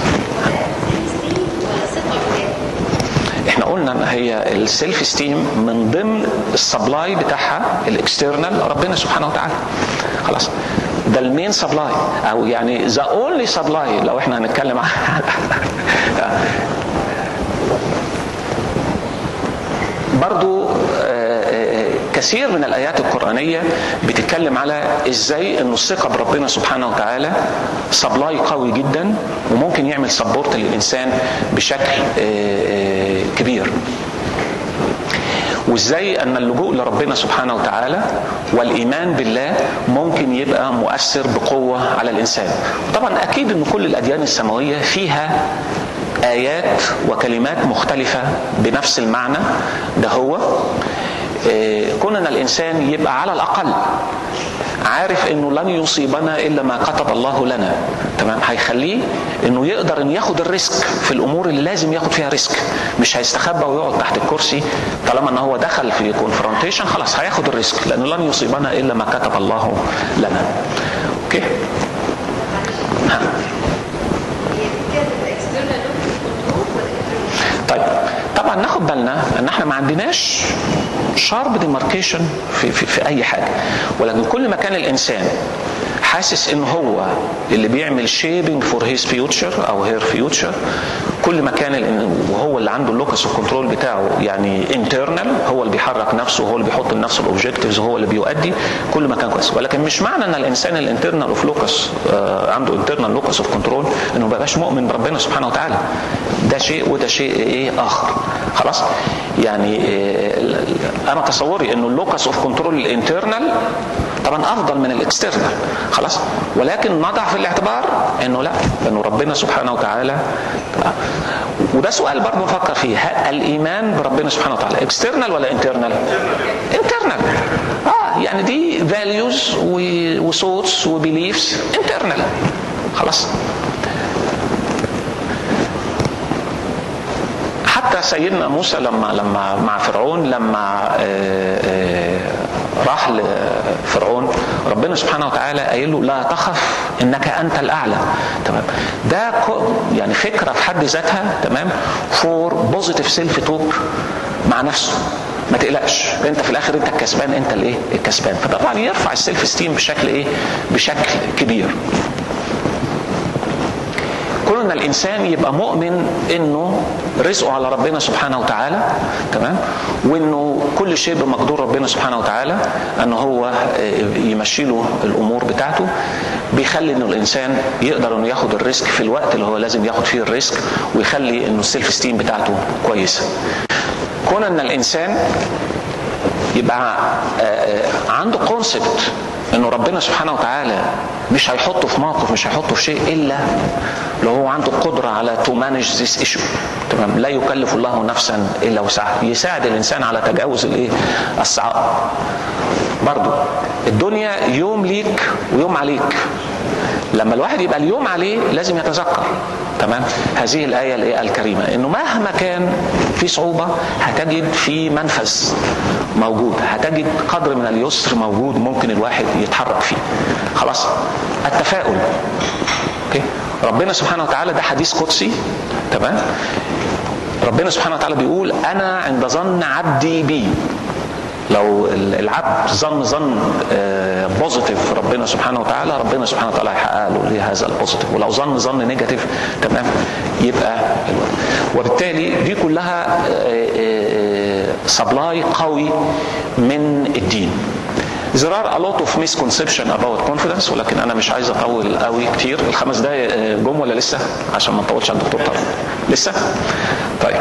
احنا قلنا ان هي السيلف ستيم من ضمن السبلاي بتاعها الاكسترنال ربنا سبحانه وتعالى خلاص ده المين سبلاي او يعني ذا اونلي سبلاي لو احنا هنتكلم عن برضو كثير من الايات القرانيه بتتكلم على ازاي انه الثقه بربنا سبحانه وتعالى سبلاي قوي جدا وممكن يعمل سبورت للانسان بشكل كبير وازاي ان اللجوء لربنا سبحانه وتعالى والايمان بالله ممكن يبقى مؤثر بقوه على الانسان. طبعا اكيد ان كل الاديان السماويه فيها ايات وكلمات مختلفه بنفس المعنى ده هو كون ان الانسان يبقى على الاقل عارف انه لن يصيبنا الا ما كتب الله لنا تمام هيخليه انه يقدر انه ياخد الريسك في الامور اللي لازم ياخد فيها ريسك مش هيستخبى ويقعد تحت الكرسي طالما ان هو دخل في كونفرونتيشن خلاص هياخد الريسك لانه لن يصيبنا الا ما كتب الله لنا اوكي ها. طيب طبعا ناخد بالنا ان احنا ما عندناش شارب ديماركيشن في, في, في اي حاجه ولكن كل ما كان الانسان حاسس ان هو اللي بيعمل شيبنج فور هيز فيوتشر او هير فيوتشر كل ما كان وهو اللي عنده اللوكس الكنترول بتاعه يعني انترنال هو اللي بيحرك نفسه هو اللي بيحط لنفسه الاوبجكتيفز هو اللي بيؤدي كل ما كان كويس ولكن مش معنى ان الانسان الانترنال اوف لوكس عنده انترنال لوكس اوف كنترول انه ما بقاش مؤمن بربنا سبحانه وتعالى ده شيء وده شيء ايه اخر خلاص يعني إيه انا تصوري انه اللوكس اوف كنترول الانترنال طبعا افضل من الاكسترنال خلاص ولكن نضع في الاعتبار انه لا انه ربنا سبحانه وتعالى وده سؤال برضه نفكر فيه الايمان بربنا سبحانه وتعالى اكسترنال ولا انترنال؟ انترنال اه يعني دي فاليوز وصوتس وبيليفز انترنال خلاص حتى سيدنا موسى لما لما مع فرعون لما آآ آآ راح لفرعون ربنا سبحانه وتعالى قايل له لا تخف انك انت الاعلى تمام ده يعني فكره في حد ذاتها تمام فور بوزيتيف سيلف توك مع نفسه ما تقلقش انت في الاخر انت الكسبان انت الايه الكسبان فطبعا يرفع السيلف ستيم بشكل ايه بشكل كبير كون ان الانسان يبقى مؤمن انه رزقه على ربنا سبحانه وتعالى تمام وانه كل شيء بمقدور ربنا سبحانه وتعالى ان هو يمشي له الامور بتاعته بيخلي انه الانسان يقدر انه ياخد الريسك في الوقت اللي هو لازم ياخد فيه الريسك ويخلي انه السيلف ستيم بتاعته كويسه كون ان الانسان يبقى عنده كونسبت انه ربنا سبحانه وتعالى مش هيحطه في موقف مش هيحطه في شيء الا لو هو عنده قدره على تو مانج ذيس ايشو تمام لا يكلف الله نفسا الا وسعها يساعد الانسان على تجاوز الايه الصعاب برضو الدنيا يوم ليك ويوم عليك لما الواحد يبقى اليوم عليه لازم يتذكر تمام هذه الآية الإيه الكريمة إنه مهما كان في صعوبة هتجد في منفذ موجود هتجد قدر من اليسر موجود ممكن الواحد يتحرك فيه خلاص التفاؤل اوكي ربنا سبحانه وتعالى ده حديث قدسي تمام ربنا سبحانه وتعالى بيقول انا عند ظن عبدي بي لو العبد ظن ظن بوزيتيف في ربنا سبحانه وتعالى ربنا سبحانه وتعالى هيحقق له هذا البوزيتيف ولو ظن ظن نيجاتيف تمام يبقى وبالتالي دي كلها سبلاي قوي من الدين There are a lot of misconception about confidence ولكن انا مش عايز اطول قوي كتير الخمس دقايق جم ولا لسه عشان ما نطولش على الدكتور طبعا لسه طيب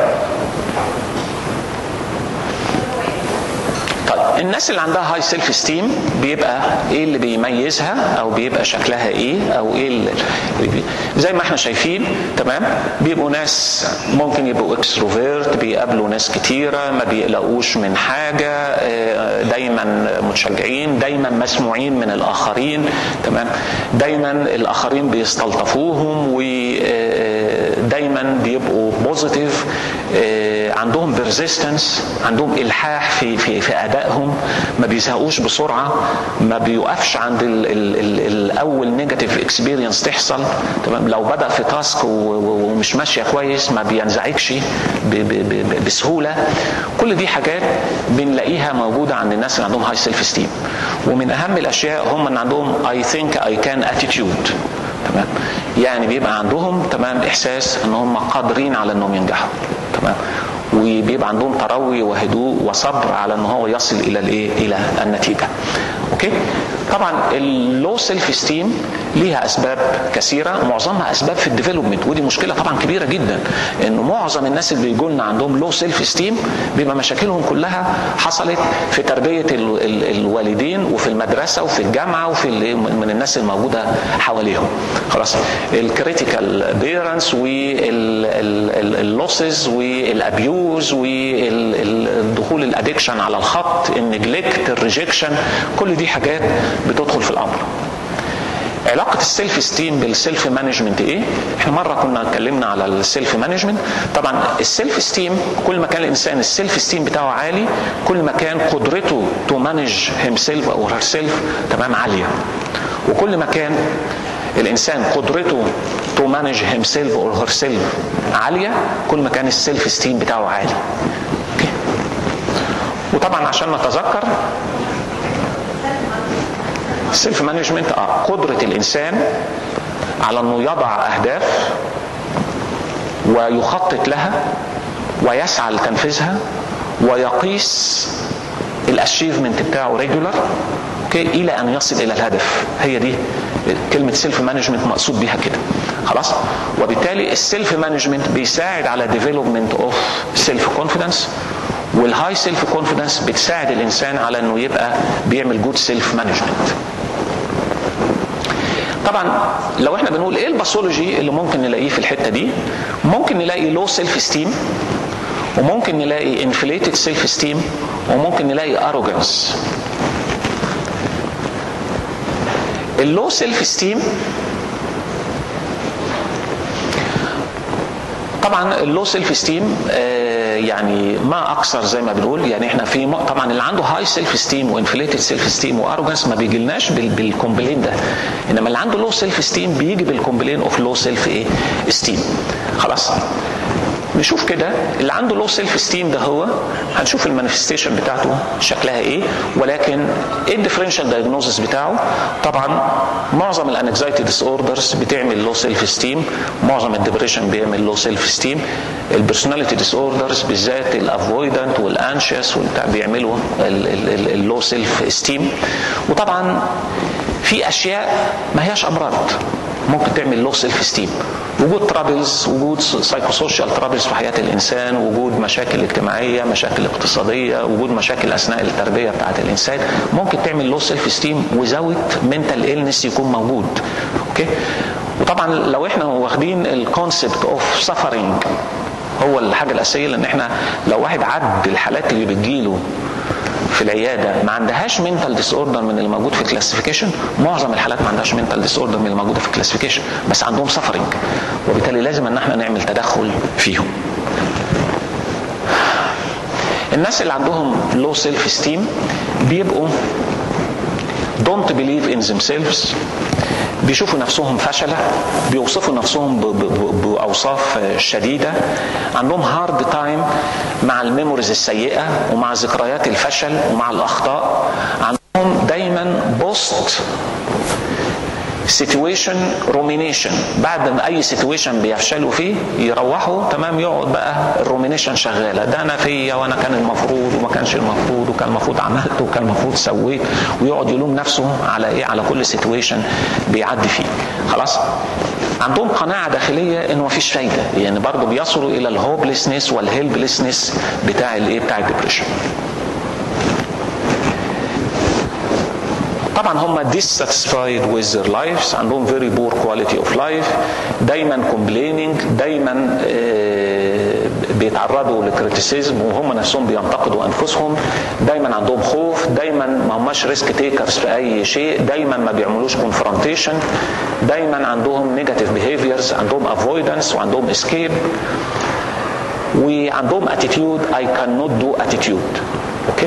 طيب الناس اللي عندها هاي سيلف ستيم بيبقى ايه اللي بيميزها او بيبقى شكلها ايه او ايه اللي بي... زي ما احنا شايفين تمام بيبقوا ناس ممكن يبقوا اكستروفيرت بيقابلوا ناس كتيره ما بيقلقوش من حاجه دايما متشجعين دايما مسموعين من الاخرين تمام دايما الاخرين بيستلطفوهم ودايما بيبقوا بوزيتيف عندهم بيرزيستنس عندهم الحاح في في في ادائهم ما بيزهقوش بسرعه ما بيوقفش عند ال ال ال الاول نيجاتيف اكسبيرينس تحصل تمام لو بدا في تاسك ومش ماشيه كويس ما بينزعجش بسهوله كل دي حاجات بنلاقيها موجوده عند الناس اللي عندهم هاي سيلف ستيم ومن اهم الاشياء هم ان عندهم اي ثينك اي كان اتيتيود تمام يعني بيبقى عندهم تمام احساس ان هم قادرين على انهم ينجحوا تمام وبيبقى عندهم تروي وهدوء وصبر على ان هو يصل الى الايه الى النتيجه اوكي طبعا اللو سيلف ستيم ليها اسباب كثيره معظمها اسباب في الديفلوبمنت ودي مشكله طبعا كبيره جدا ان معظم الناس اللي بيجوا لنا عندهم لو سيلف ستيم بيبقى مشاكلهم كلها حصلت في تربيه ال ال الوالدين وفي المدرسه وفي الجامعه وفي من الناس الموجوده حواليهم خلاص الكريتيكال بيرنتس واللوسز والابيوز والدخول الادكشن على الخط النجلكت الريجكشن كل دي حاجات بتدخل في الامر علاقة السيلف ستيم بالسيلف مانجمنت ايه؟ احنا مرة كنا اتكلمنا على السيلف مانجمنت، طبعا السيلف ستيم كل ما كان الانسان السيلف ستيم بتاعه عالي كل ما كان قدرته تو مانج هيم سيلف او هير سيلف تمام عالية. وكل ما كان الانسان قدرته تو مانج هيم سيلف او هير سيلف عالية كل ما كان السيلف ستيم بتاعه عالي. اوكي. وطبعا عشان نتذكر السيلف مانجمنت اه قدره الانسان على انه يضع اهداف ويخطط لها ويسعى لتنفيذها ويقيس الاشيفمنت بتاعه ريجولار اوكي الى ان يصل الى الهدف هي دي كلمه سيلف مانجمنت مقصود بيها كده خلاص وبالتالي السيلف مانجمنت بيساعد على ديفلوبمنت اوف سيلف كونفيدنس والهاي سيلف كونفيدنس بتساعد الانسان على انه يبقى بيعمل جود سيلف مانجمنت طبعا لو احنا بنقول ايه الباثولوجي اللي ممكن نلاقيه في الحته دي ممكن نلاقي لو سيلف ستيم وممكن نلاقي انفليتد سيلف ستيم وممكن نلاقي اروجنس اللو سيلف ستيم طبعا اللو سيلف ستيم يعني ما اكثر زي ما بنقول يعني احنا في طبعا اللي عنده هاي سيلف ستيم وانفليتد سيلف ستيم واروجنس ما بيجيلناش بالكومبلين ده انما اللي عنده لو سيلف ستيم بيجي بالكومبلين اوف لو سيلف ايه ستيم خلاص نشوف كده اللي عنده لو سيلف ستيم ده هو هنشوف المانيفستيشن بتاعته شكلها ايه ولكن ايه الديفرنشال دايجنوزس بتاعه طبعا معظم الانكزايتي ديس اوردرز بتعمل لو سيلف ستيم معظم الدبريشن بيعمل لو سيلف ستيم البيرسوناليتي ديس اوردرز بالذات الافويدنت والانشيس والبتاع بيعملوا اللو سيلف ستيم وطبعا في اشياء ما هياش امراض ممكن تعمل لو سيلف ستيم وجود ترابلز وجود سايكوسوشيال ترابلز في حياه الانسان وجود مشاكل اجتماعيه مشاكل اقتصاديه وجود مشاكل اثناء التربيه بتاعه الانسان ممكن تعمل لو سيلف ستيم وزاوت منتال إلنس يكون موجود اوكي وطبعا لو احنا واخدين الكونسبت اوف سفرنج هو الحاجه الاساسيه لان احنا لو واحد عد الحالات اللي بتجيله في العياده ما عندهاش منتال ديس اوردر من اللي موجود في الكلاسيفيكيشن معظم الحالات ما عندهاش منتال ديس اوردر من اللي موجوده في الكلاسيفيكيشن بس عندهم سفرنج وبالتالي لازم ان احنا نعمل تدخل فيهم الناس اللي عندهم لو سيلف ستيم بيبقوا don't believe in themselves بيشوفوا نفسهم فشلة بيوصفوا نفسهم بأوصاف شديدة عندهم هارد تايم مع الميموريز السيئة ومع ذكريات الفشل ومع الأخطاء عندهم دايما بوست سيتويشن رومينيشن بعد ما اي سيتويشن بيفشلوا فيه يروحوا تمام يقعد بقى الرومينيشن شغاله ده انا فيا وانا كان المفروض وما كانش المفروض وكان المفروض عملت وكان المفروض سويت ويقعد يلوم نفسه على ايه على كل سيتويشن بيعدي فيه خلاص عندهم قناعه داخليه انه مفيش فايده يعني برضه بيصلوا الى الهوبلسنس والهيلبلسنس بتاع الايه بتاع الدبريشن طبعا هم dissatisfied with their lives عندهم very poor quality of life دايما complaining دايما بيتعرضوا لكريتيسيزم وهم نفسهم بينتقدوا انفسهم دايما عندهم خوف دايما ما هماش ريسك تيكرز في اي شيء دايما ما بيعملوش كونفرونتيشن دايما عندهم نيجاتيف بيهيفيرز عندهم افويدنس وعندهم اسكيب وعندهم اتيتيود اي كان نوت دو اتيتيود اوكي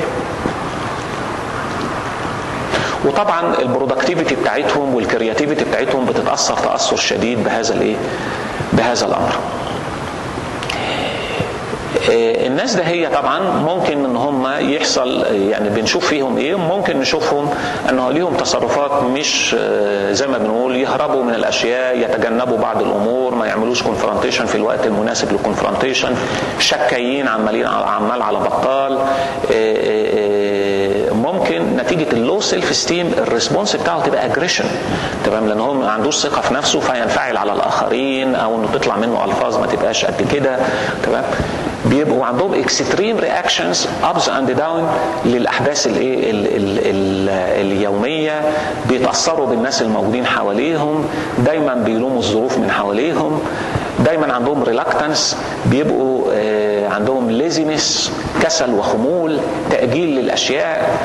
وطبعا البرودكتيفيتي بتاعتهم والكرياتيفيتي بتاعتهم بتتاثر تاثر شديد بهذا الايه؟ بهذا الامر. آه، الناس ده هي طبعا ممكن ان هم يحصل يعني بنشوف فيهم ايه ممكن نشوفهم انه ليهم تصرفات مش آه، زي ما بنقول يهربوا من الاشياء يتجنبوا بعض الامور ما يعملوش كونفرونتيشن في الوقت المناسب للكونفرونتيشن شكايين عمالين عمال على بطال آه، آه، آه، ممكن نتيجه اللو سيلف ستيم الريسبونس بتاعه تبقى اجريشن تمام لان هو ما عندوش ثقه في نفسه فينفعل على الاخرين او انه تطلع منه الفاظ ما تبقاش قد كده تمام بيبقوا عندهم اكستريم رياكشنز ابز اند داون للاحداث الايه ال- ال- ال- اليوميه بيتاثروا بالناس الموجودين حواليهم دايما بيلوموا الظروف من حواليهم دايما عندهم ريلاكتنس بيبقوا آه، عندهم ليزينس كسل وخمول تاجيل للاشياء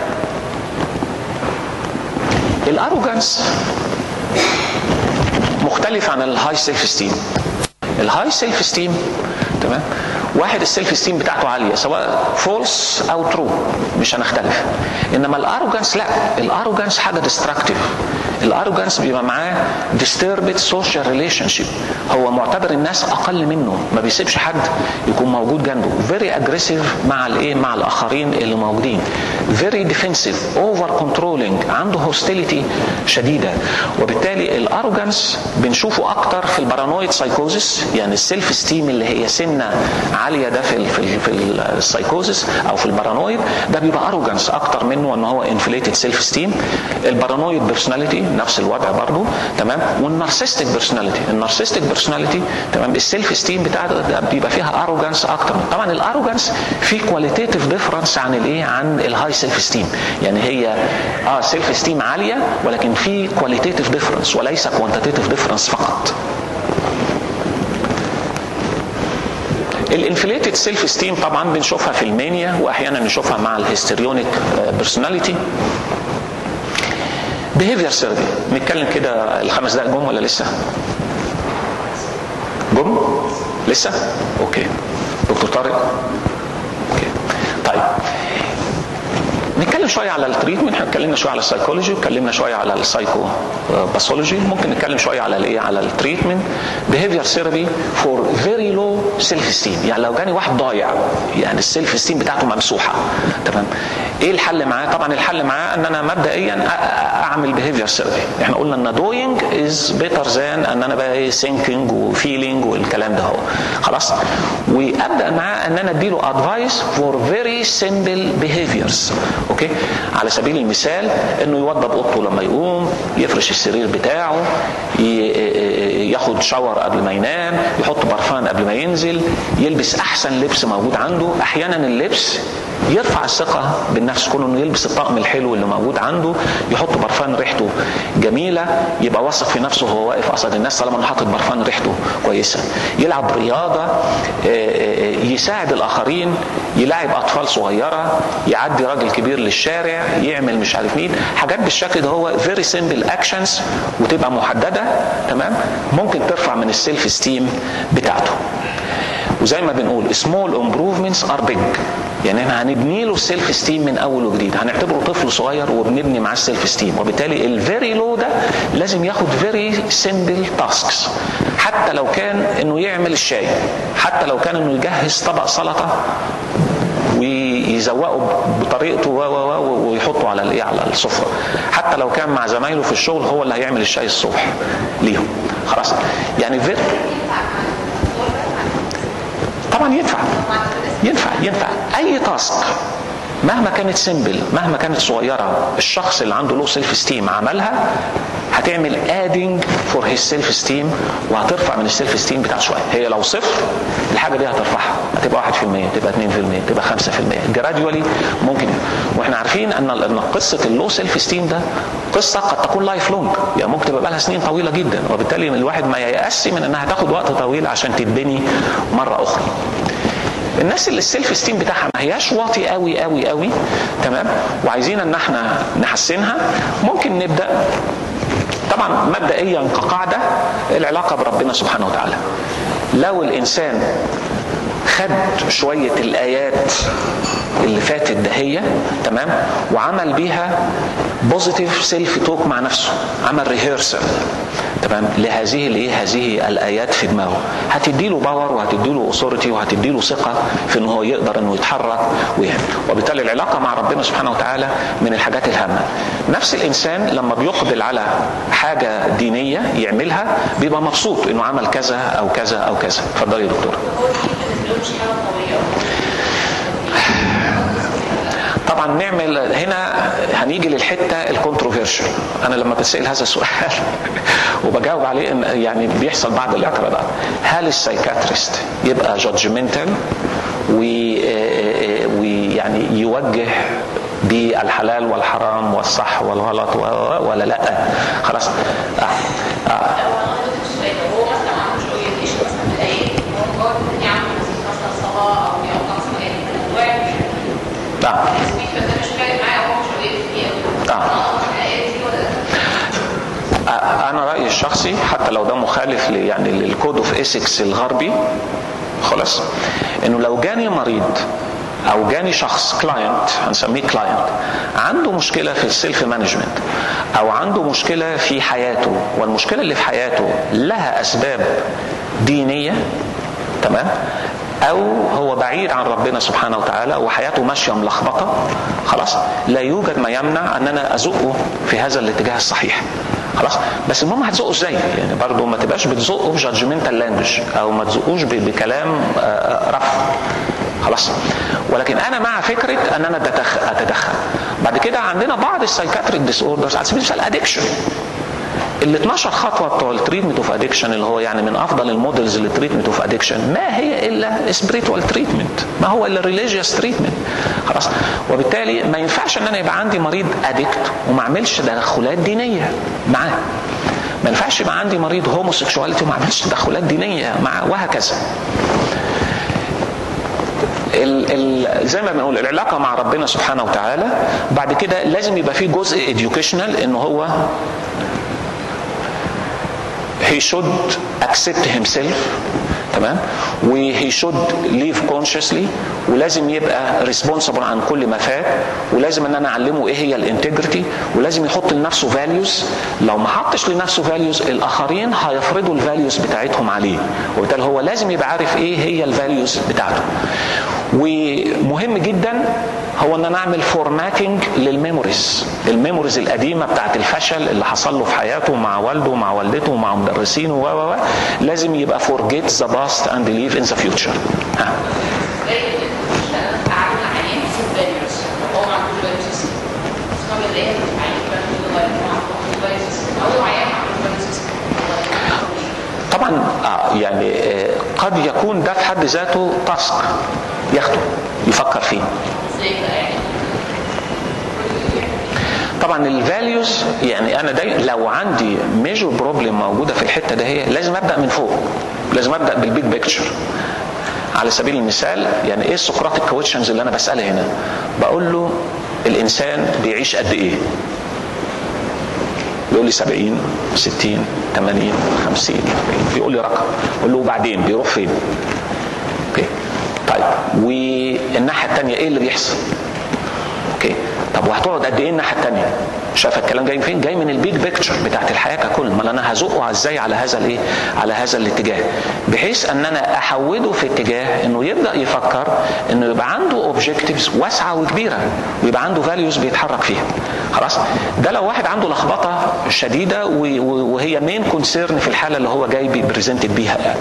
الاروجانس مختلف عن الهاي سيلف ستيم الهاي سيلف ستيم تمام واحد السيلف ستيم بتاعته عاليه سواء فولس او ترو مش هنختلف انما الاروجانس لا الاروجانس حاجه ديستراكتيف الاروجانس بيبقى معاه disturbed social relationship هو معتبر الناس اقل منه ما بيسيبش حد يكون موجود جنبه very aggressive مع الايه مع الاخرين اللي موجودين very defensive over controlling عنده hostility شديده وبالتالي الاروجانس بنشوفه اكتر في البارانويد سايكوزس يعني السيلف ستيم اللي هي سنه عاليه ده في ال في ال في السايكوزس او في البارانويد ده بيبقى اروجانس اكتر منه ان هو انفليتد سيلف ستيم البارانويد بيرسوناليتي نفس الوضع برضه تمام والنارسيستيك بيرسوناليتي النارسيستيك بيرسوناليتي تمام السيلف ستيم بتاعته ده بيبقى فيها اروجانس اكتر طبعا الاروجانس في كواليتيف ديفرنس عن الايه عن الهاي سيلف ستيم يعني هي اه سيلف ستيم عاليه ولكن في كواليتيف ديفرنس وليس كوانتيتيف ديفرنس فقط الانفليتد سيلف ستيم طبعا بنشوفها في المانيا واحيانا نشوفها مع الهستريونيك بيرسوناليتي بيهيفير سيرفي نتكلم كده الخمس دقايق جم ولا لسه؟ جم؟ لسه؟ اوكي دكتور طارق اوكي طيب نتكلم شويه على التريتمنت احنا اتكلمنا شويه على السايكولوجي واتكلمنا شويه على السايكو باثولوجي ممكن نتكلم شويه على الايه على التريتمنت بيهيفير ثيرابي فور فيري لو سيلف ستيم يعني لو جاني واحد ضايع يعني السيلف ستيم بتاعته ممسوحه تمام ايه الحل معاه طبعا الحل معاه ان انا مبدئيا أ- أ- اعمل بيهيفير ثيرابي احنا قلنا ان دوينج از بيتر ذان ان انا بقى ايه ثينكينج وفيلينج والكلام ده هو خلاص وابدا معاه ان انا اديله ادفايس فور فيري سمبل بيهيفيرز اوكي على سبيل المثال انه يوضب اوضته لما يقوم يفرش السرير بتاعه ي- ياخد شاور قبل ما ينام يحط برفان قبل ما ينزل يلبس احسن لبس موجود عنده احيانا اللبس يرفع الثقة بالنفس كونه انه يلبس الطقم الحلو اللي موجود عنده يحط برفان ريحته جميلة يبقى واثق في نفسه وهو واقف قصد الناس طالما انه حاطط برفان ريحته كويسة يلعب رياضة آه، آه، يساعد الاخرين يلاعب اطفال صغيرة يعدي راجل كبير للشارع يعمل مش عارف مين حاجات بالشكل ده هو فيري سيمبل اكشنز وتبقى محددة تمام ممكن ترفع من السيلف ستيم بتاعته وزي ما بنقول سمول امبروفمنتس ار بيج يعني احنا هنبني له السيلف ستيم من اول وجديد هنعتبره طفل صغير وبنبني معاه السيلف ستيم وبالتالي الفيري لو ده لازم ياخد فيري سيمبل تاسكس حتى لو كان انه يعمل الشاي حتى لو كان انه يجهز طبق سلطه ويزوقه بطريقته و و و ويحطه على الايه على السفره حتى لو كان مع زمايله في الشغل هو اللي هيعمل الشاي الصبح ليهم خلاص يعني فير طبعا ينفع ينفع ينفع اي تاسك مهما كانت سيمبل مهما كانت صغيره الشخص اللي عنده لو سيلف ستيم عملها هتعمل ادنج فور هيز سيلف ستيم وهترفع من السيلف ستيم بتاع شويه هي لو صفر الحاجه دي هترفعها هتبقى 1% تبقى 2% تبقى 5% جراديولي ممكن واحنا عارفين ان ان قصه اللو سيلف ستيم ده قصه قد تكون لايف لونج يعني ممكن تبقى لها سنين طويله جدا وبالتالي الواحد ما ييأس من انها تاخد وقت طويل عشان تتبني مره اخرى الناس اللي السيلف ستيم بتاعها ما هياش واطي قوي قوي قوي تمام وعايزين ان احنا نحسنها ممكن نبدا طبعا مبدئيا كقاعده العلاقه بربنا سبحانه وتعالى لو الانسان خد شويه الايات اللي فاتت دهية تمام وعمل بيها بوزيتيف سيلف توك مع نفسه عمل ريهرسل تمام لهذه الايه هذه الايات في دماغه هتدي له باور وهتدي له اوثورتي وهتدي له ثقه في ان هو يقدر انه يتحرك ويعمل وبالتالي العلاقه مع ربنا سبحانه وتعالى من الحاجات الهامه نفس الانسان لما بيقبل على حاجه دينيه يعملها بيبقى مبسوط انه عمل كذا او كذا او كذا اتفضلي يا دكتوره هو دي بالنسبه له مش حاجه قويه طبعا نعمل هنا هنيجي للحته الكونتروفيرشال انا لما بتسال هذا السؤال وبجاوب عليه إن يعني بيحصل بعض الاعتراضات هل السايكاتريست يبقى جادجمنتال ويعني يوجه بالحلال والحرام والصح والغلط و- ولا لا خلاص آه. آه. هو انا قلت السؤال هو مثلا ما عندوش اورينتيشن مثلا في الايه هو مجرد يعمل مثلا صلاه او يقطع صلاه الموضوع مش آه. تثبيت فده مش فارق معايا هو مش اورينتيشن فيه قوي آه. انا اقطع الايه دي ولا لا انا رايي الشخصي حتى لو ده مخالف ل- يعني للكود اوف ايثكس الغربي خلاص انه لو جاني مريض او جاني شخص كلاينت هنسميه كلاينت عنده مشكله في السيلف مانجمنت او عنده مشكله في حياته والمشكله اللي في حياته لها اسباب دينيه تمام او هو بعيد عن ربنا سبحانه وتعالى وحياته ماشيه ملخبطه خلاص لا يوجد ما يمنع ان انا ازقه في هذا الاتجاه الصحيح خلاص بس المهم هتزقه ازاي يعني برضه ما تبقاش بتزقه بجادجمنتال لانجوج او ما تزقوش ب- بكلام آه، آه، رفض خلاص ولكن انا مع فكره ان انا أتدخل, اتدخل بعد كده عندنا بعض السايكاتريك ديس اوردرز على سبيل المثال ادكشن ال 12 خطوه بتوع التريتمنت اوف ادكشن اللي هو يعني من افضل المودلز للتريتمنت اوف ادكشن ما هي الا سبريتوال تريتمنت ما هو الا ريليجيوس تريتمنت خلاص وبالتالي ما ينفعش ان انا يبقى عندي مريض ادكت وما اعملش تدخلات دينيه معاه ما ينفعش يبقى عندي مريض هوموسيكشواليتي وما اعملش تدخلات دينيه معاه وهكذا ال ال زي ما بنقول العلاقه مع ربنا سبحانه وتعالى بعد كده لازم يبقى فيه جزء educational ان هو he should accept himself تمام و he should live consciously ولازم يبقى responsible عن كل ما فات ولازم ان انا اعلمه ايه هي الانتجريتي ولازم يحط لنفسه values لو ما حطش لنفسه values الاخرين هيفرضوا الفاليوز بتاعتهم عليه وبالتالي هو لازم يبقى عارف ايه هي الفاليوز بتاعته ومهم جدا هو ان انا اعمل فورماتنج للميموريز الميموريز القديمه بتاعت الفشل اللي حصل له في حياته مع والده ومع والدته ومع مدرسينه و و و لازم يبقى forget the past and live in the future ها زي ان انت مش قعدنا عيان في فاليوز هو ما عندوش فاليو سيستم بس هو بيلاقيها في عيان فاليو ما عندوش فاليو سيستم هو عيان ما عندوش فاليو سيستم طبعا آه يعني آه قد يكون ده في حد ذاته تاسك ياخده يفكر فيه ازاي بقى يعني طبعا الفاليوز يعني انا داي لو عندي ميجور بروبلم موجوده في الحته ده هي لازم ابدا من فوق لازم ابدا بالبيج بيكتشر على سبيل المثال يعني ايه السقراطيك كويشنز اللي انا بسالها هنا بقول له الانسان بيعيش قد ايه يقول لي 70 60 80 50 40 بيقول لي رقم اقول له وبعدين بيروح فين اوكي طيب والناحيه الثانيه ايه اللي بيحصل اوكي طب وهتقعد قد ايه الناحيه الثانيه شايف الكلام جاي من فين جاي من البيج بيكتشر بتاعت الحياه ككل ما انا هزقه ازاي على هذا الايه على هذا الاتجاه بحيث ان انا احوده في اتجاه انه يبدا يفكر انه يبقى عنده اوبجكتيفز واسعه وكبيره ويبقى عنده فاليوز بيتحرك فيها خلاص ده لو واحد عنده لخبطه شديده و- و- وهي مين كونسيرن في الحاله اللي هو جاي بيبريزنتد بيها يعني.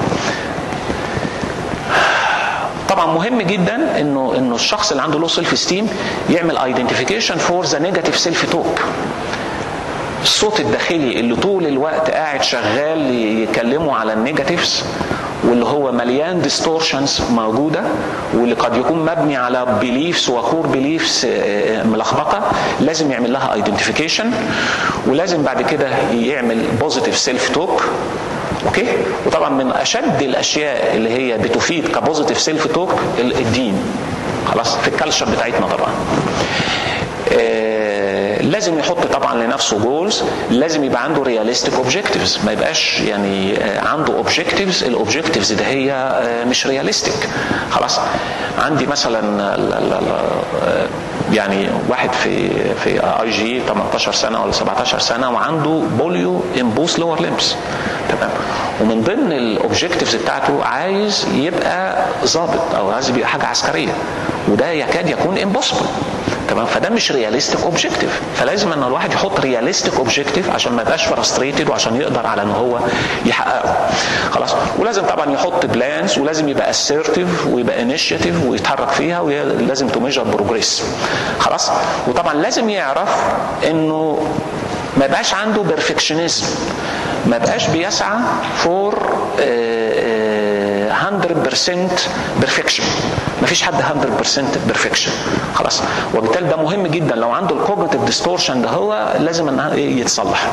طبعا مهم جدا انه انه الشخص اللي عنده لو سيلف ستيم يعمل ايدنتيفيكيشن فور ذا نيجاتيف سيلف توك الصوت الداخلي اللي طول الوقت قاعد شغال يكلمه على النيجاتيفز واللي هو مليان ديستورشنز موجوده واللي قد يكون مبني على بيليفز وكور بيليفز ملخبطه لازم يعمل لها ايدنتيفيكيشن ولازم بعد كده يعمل بوزيتيف سيلف توك اوكي وطبعا من اشد الاشياء اللي هي بتفيد كبوزيتيف سيلف توك الدين خلاص في الكالتشر بتاعتنا طبعا آه، لازم يحط طبعا لنفسه جولز لازم يبقى عنده رياليستيك اوبجكتيفز ما يبقاش يعني آه، عنده اوبجكتيفز الاوبجكتيفز ده هي آه، مش رياليستيك خلاص عندي مثلا ال- ال- ال- آه، يعني واحد في في اي جي 18 سنه ولا 17 سنه وعنده بوليو ان بوث لور ليمبس تمام ومن ضمن الاوبجكتيفز بتاعته عايز يبقى ضابط او عايز يبقى حاجه عسكريه وده يكاد يكون امبوسيبل تمام فده مش رياليستيك اوبجكتيف فلازم ان الواحد يحط رياليستيك اوبجكتيف عشان ما يبقاش فرستريتد وعشان يقدر على ان هو يحققه خلاص ولازم طبعا يحط بلانز ولازم يبقى اسيرتيف ويبقى انيشيتيف ويتحرك فيها ولازم تميجر بروجريس خلاص وطبعا لازم يعرف انه ما يبقاش عنده بيرفكشنزم ما يبقاش بيسعى فور 100% بيرفكشن ما فيش حد 100% بيرفكشن خلاص وبالتالي ده مهم جدا لو عنده الكوجنيتيف ديستورشن ده هو لازم ان يتصلح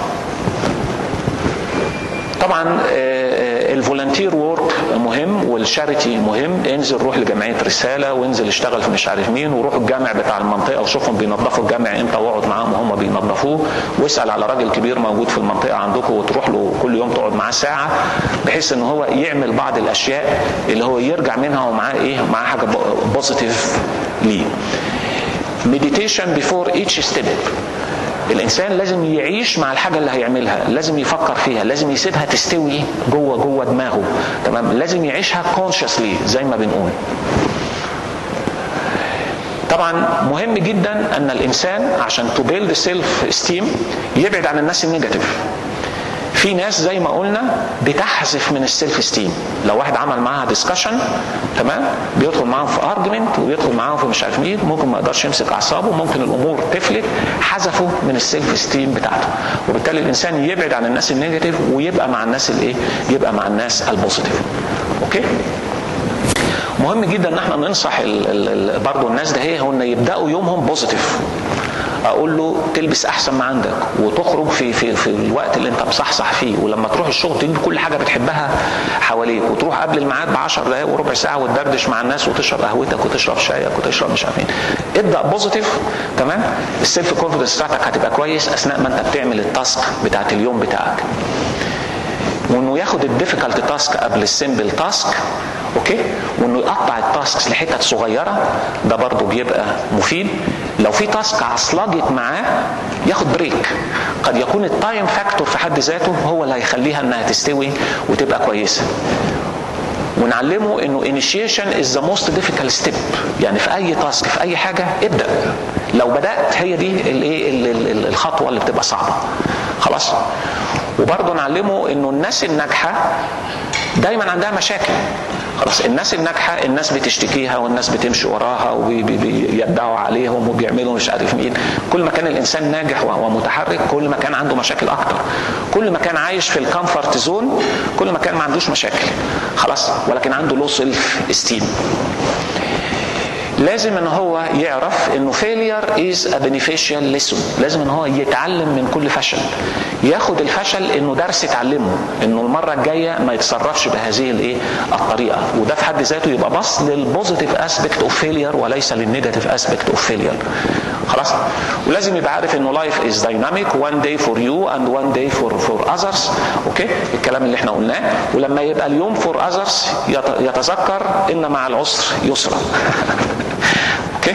طبعا الفولنتير وورك مهم والشاريتي مهم انزل روح لجمعيه رساله وانزل اشتغل في مش عارف مين وروح الجامع بتاع المنطقه وشوفهم بينظفوا الجامع امتى واقعد معاهم وهم بينظفوه واسال على راجل كبير موجود في المنطقه عندكم وتروح له كل يوم تقعد معاه ساعه بحيث ان هو يعمل بعض الاشياء اللي هو يرجع منها ومعاه ايه معاه حاجه بوزيتيف ليه مديتيشن بيفور ايتش ستيب الانسان لازم يعيش مع الحاجه اللي هيعملها لازم يفكر فيها لازم يسيبها تستوي جوه جوه دماغه تمام لازم يعيشها كونشسلي زي ما بنقول طبعا مهم جدا ان الانسان عشان تو بيلد سيلف استيم يبعد عن الناس النيجاتيف في ناس زي ما قلنا بتحذف من السيلف ستيم لو واحد عمل معاها ديسكشن تمام بيدخل معاهم في ارجمنت ويدخل معاهم في مش عارف مين ممكن ما يقدرش يمسك اعصابه ممكن الامور تفلت حذفوا من السيلف ستيم بتاعته وبالتالي الانسان يبعد عن الناس النيجاتيف ويبقى مع الناس الايه يبقى مع الناس البوزيتيف اوكي مهم جدا ان احنا ننصح برضه الناس ده هي ان يبداوا يومهم بوزيتيف اقول له تلبس احسن ما عندك وتخرج في في في الوقت اللي انت مصحصح فيه ولما تروح الشغل تجيب كل حاجه بتحبها حواليك وتروح قبل الميعاد ب 10 دقائق وربع ساعه وتدردش مع الناس وتشرب قهوتك وتشرب شايك وتشرب مش عارفين ابدا بوزيتيف تمام السيلف كونفدنس بتاعتك هتبقى كويس اثناء ما انت بتعمل التاسك بتاعت اليوم بتاعك وانه ياخد الديفيكالت تاسك قبل السيمبل تاسك اوكي وانه يقطع التاسكس لحتت صغيره ده برضه بيبقى مفيد لو في تاسك عصلجت معاه ياخد بريك قد يكون التايم فاكتور في حد ذاته هو اللي هيخليها انها تستوي وتبقى كويسه ونعلمه انه initiation is the most difficult step يعني في اي تاسك في اي حاجه ابدا لو بدات هي دي الايه الخطوه اللي بتبقى صعبه خلاص وبرضه نعلمه انه الناس الناجحه دايما عندها مشاكل خلاص الناس الناجحه الناس بتشتكيها والناس بتمشي وراها وبيدعوا عليهم وبيعملوا مش عارف مين كل ما كان الانسان ناجح وهو متحرك كل ما كان عنده مشاكل اكتر كل ما كان عايش في الكمفورت زون كل ما كان ما عندوش مشاكل خلاص ولكن عنده لو سيلف استيم لازم ان هو يعرف انه failure is a beneficial lesson لازم ان هو يتعلم من كل فشل ياخد الفشل انه درس يتعلمه انه المره الجايه ما يتصرفش بهذه الايه الطريقه وده في حد ذاته يبقى بص للبوزيتيف اسبكت اوف فيلير وليس للنيجاتيف اسبكت اوف فيلير خلاص ولازم يبقى عارف انه لايف از دايناميك one day for you and one day for for others اوكي الكلام اللي احنا قلناه ولما يبقى اليوم for others يتذكر ان مع العسر يسرا اوكي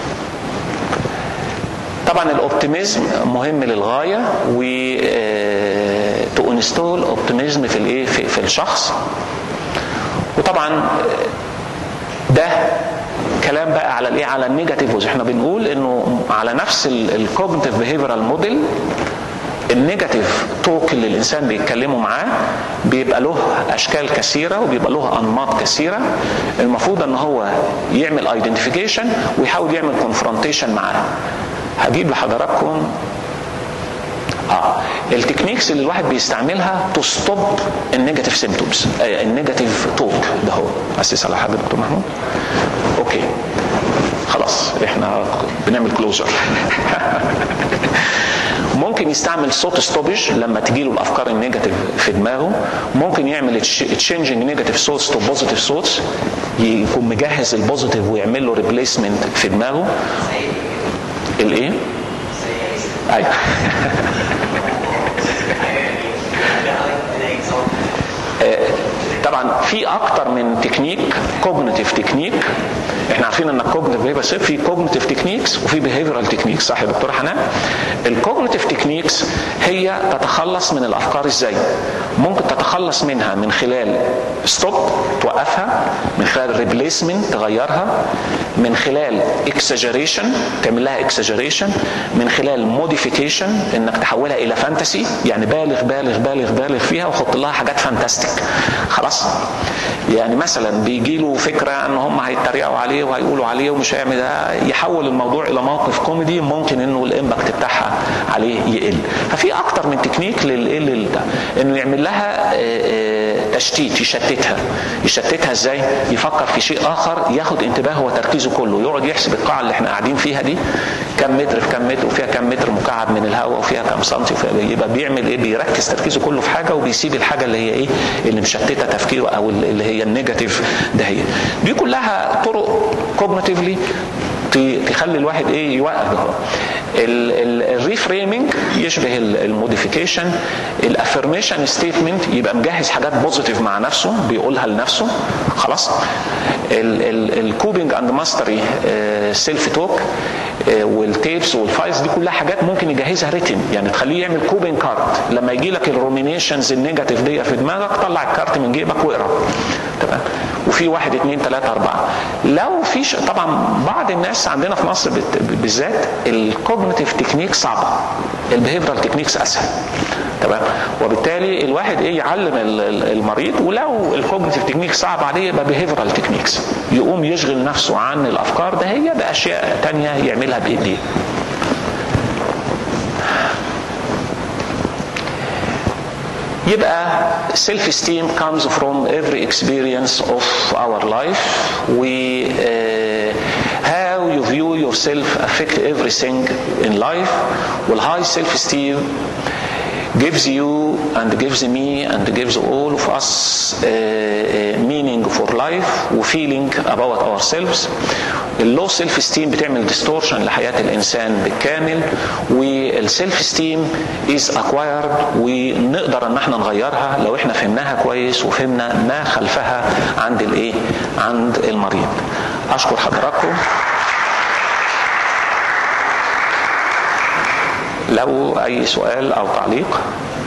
طبعا الاوبتيميزم مهم للغايه و تو انستول اوبتيميزم في الايه في, في الشخص وطبعا ده كلام بقى على الايه على النيجاتيف احنا بنقول انه على نفس الكوجنيتيف بيهيفيرال موديل النيجاتيف توك اللي الانسان بيتكلموا معاه بيبقى له اشكال كثيره وبيبقى له انماط كثيره المفروض ان هو يعمل ايدنتيفيكيشن ويحاول يعمل كونفرونتيشن معاه هجيب لحضراتكم اه التكنيكس اللي الواحد بيستعملها تو ستوب النيجاتيف سيمتومز النيجاتيف توك ده هو اسس على حاجه دكتور محمود اوكي خلاص احنا بنعمل كلوزر ممكن يستعمل صوت ستوبج لما تجيله الافكار النيجاتيف في دماغه ممكن يعمل تشينجنج نيجاتيف صوتس تو بوزيتيف صوتس يكون مجهز البوزيتيف ويعمل له ريبليسمنت في دماغه الايه ايوه طبعا في اكتر من تكنيك كوجنيتيف تكنيك احنا عارفين ان الكوجنيتيف بيهيفير في كوجنيتيف تكنيكس وفي بيهيفيرال تكنيكس صح يا دكتور حنان الكوجنيتيف تكنيكس هي تتخلص من الافكار ازاي ممكن تتخلص منها من خلال ستوب توقفها من خلال ريبليسمنت تغيرها من خلال اكسجريشن تعمل لها اكسجريشن من خلال موديفيكيشن انك تحولها الى فانتسي يعني بالغ بالغ بالغ بالغ فيها وحط لها حاجات فانتاستيك خلاص يعني مثلا بيجي له فكره ان هم هيتريقوا عليه وهيقولوا عليه ومش هيعمل ده يحول الموضوع الى موقف كوميدي ممكن انه الامباكت بتاعها عليه يقل ففي اكتر من تكنيك لل ده انه يعمل لها تشتيت يشتتها يشتتها ازاي يفكر في شيء اخر ياخد انتباهه وتركيزه كله يقعد يحسب القاعه اللي احنا قاعدين فيها دي كم متر في كم متر وفيها كم متر مكعب من الهواء وفيها كم سنتي وفيها يبقى بيعمل ايه بيركز تركيزه كله في حاجه وبيسيب الحاجه اللي هي ايه اللي مشتته تفكيره او اللي هي النيجاتيف ده هي دي كلها طرق كوجنيتيفلي تخلي الواحد ايه يوقف الريفريمنج يشبه الموديفيكيشن الافرميشن ستيتمنت يبقى مجهز حاجات بوزيتيف مع نفسه بيقولها لنفسه خلاص الكوبينج اند ماستري سيلف توك والتيبس والفايلز دي كلها حاجات ممكن يجهزها ريتن يعني تخليه يعمل كوبينج كارت لما يجي لك الرومينيشنز النيجاتيف دي في دماغك طلع الكارت من جيبك واقرا تمام وفي واحد اثنين ثلاثة أربعة لو في ش... طبعا بعض الناس عندنا في مصر بالذات الكوجنيتيف تكنيك صعبة البيهيفيرال تكنيكس أسهل تمام وبالتالي الواحد ايه يعلم المريض ولو الكوجنيتيف تكنيك صعب عليه يبقى بيهيفيرال تكنيكس يقوم يشغل نفسه عن الافكار ده هي باشياء تانية يعملها بايديه يبقى self esteem comes from every experience of our life we uh, how you view yourself affect everything in life والhigh self esteem gives you and gives me and gives all of us uh, meaning for life وفeeling about ourselves اللو سيلف esteem بتعمل ديستورشن لحياة الإنسان بالكامل والسيلف esteem is acquired ونقدر ان احنا نغيرها لو احنا فهمناها كويس وفهمنا ما خلفها عند الايه عند المريض اشكر حضراتكم لو اي سؤال او تعليق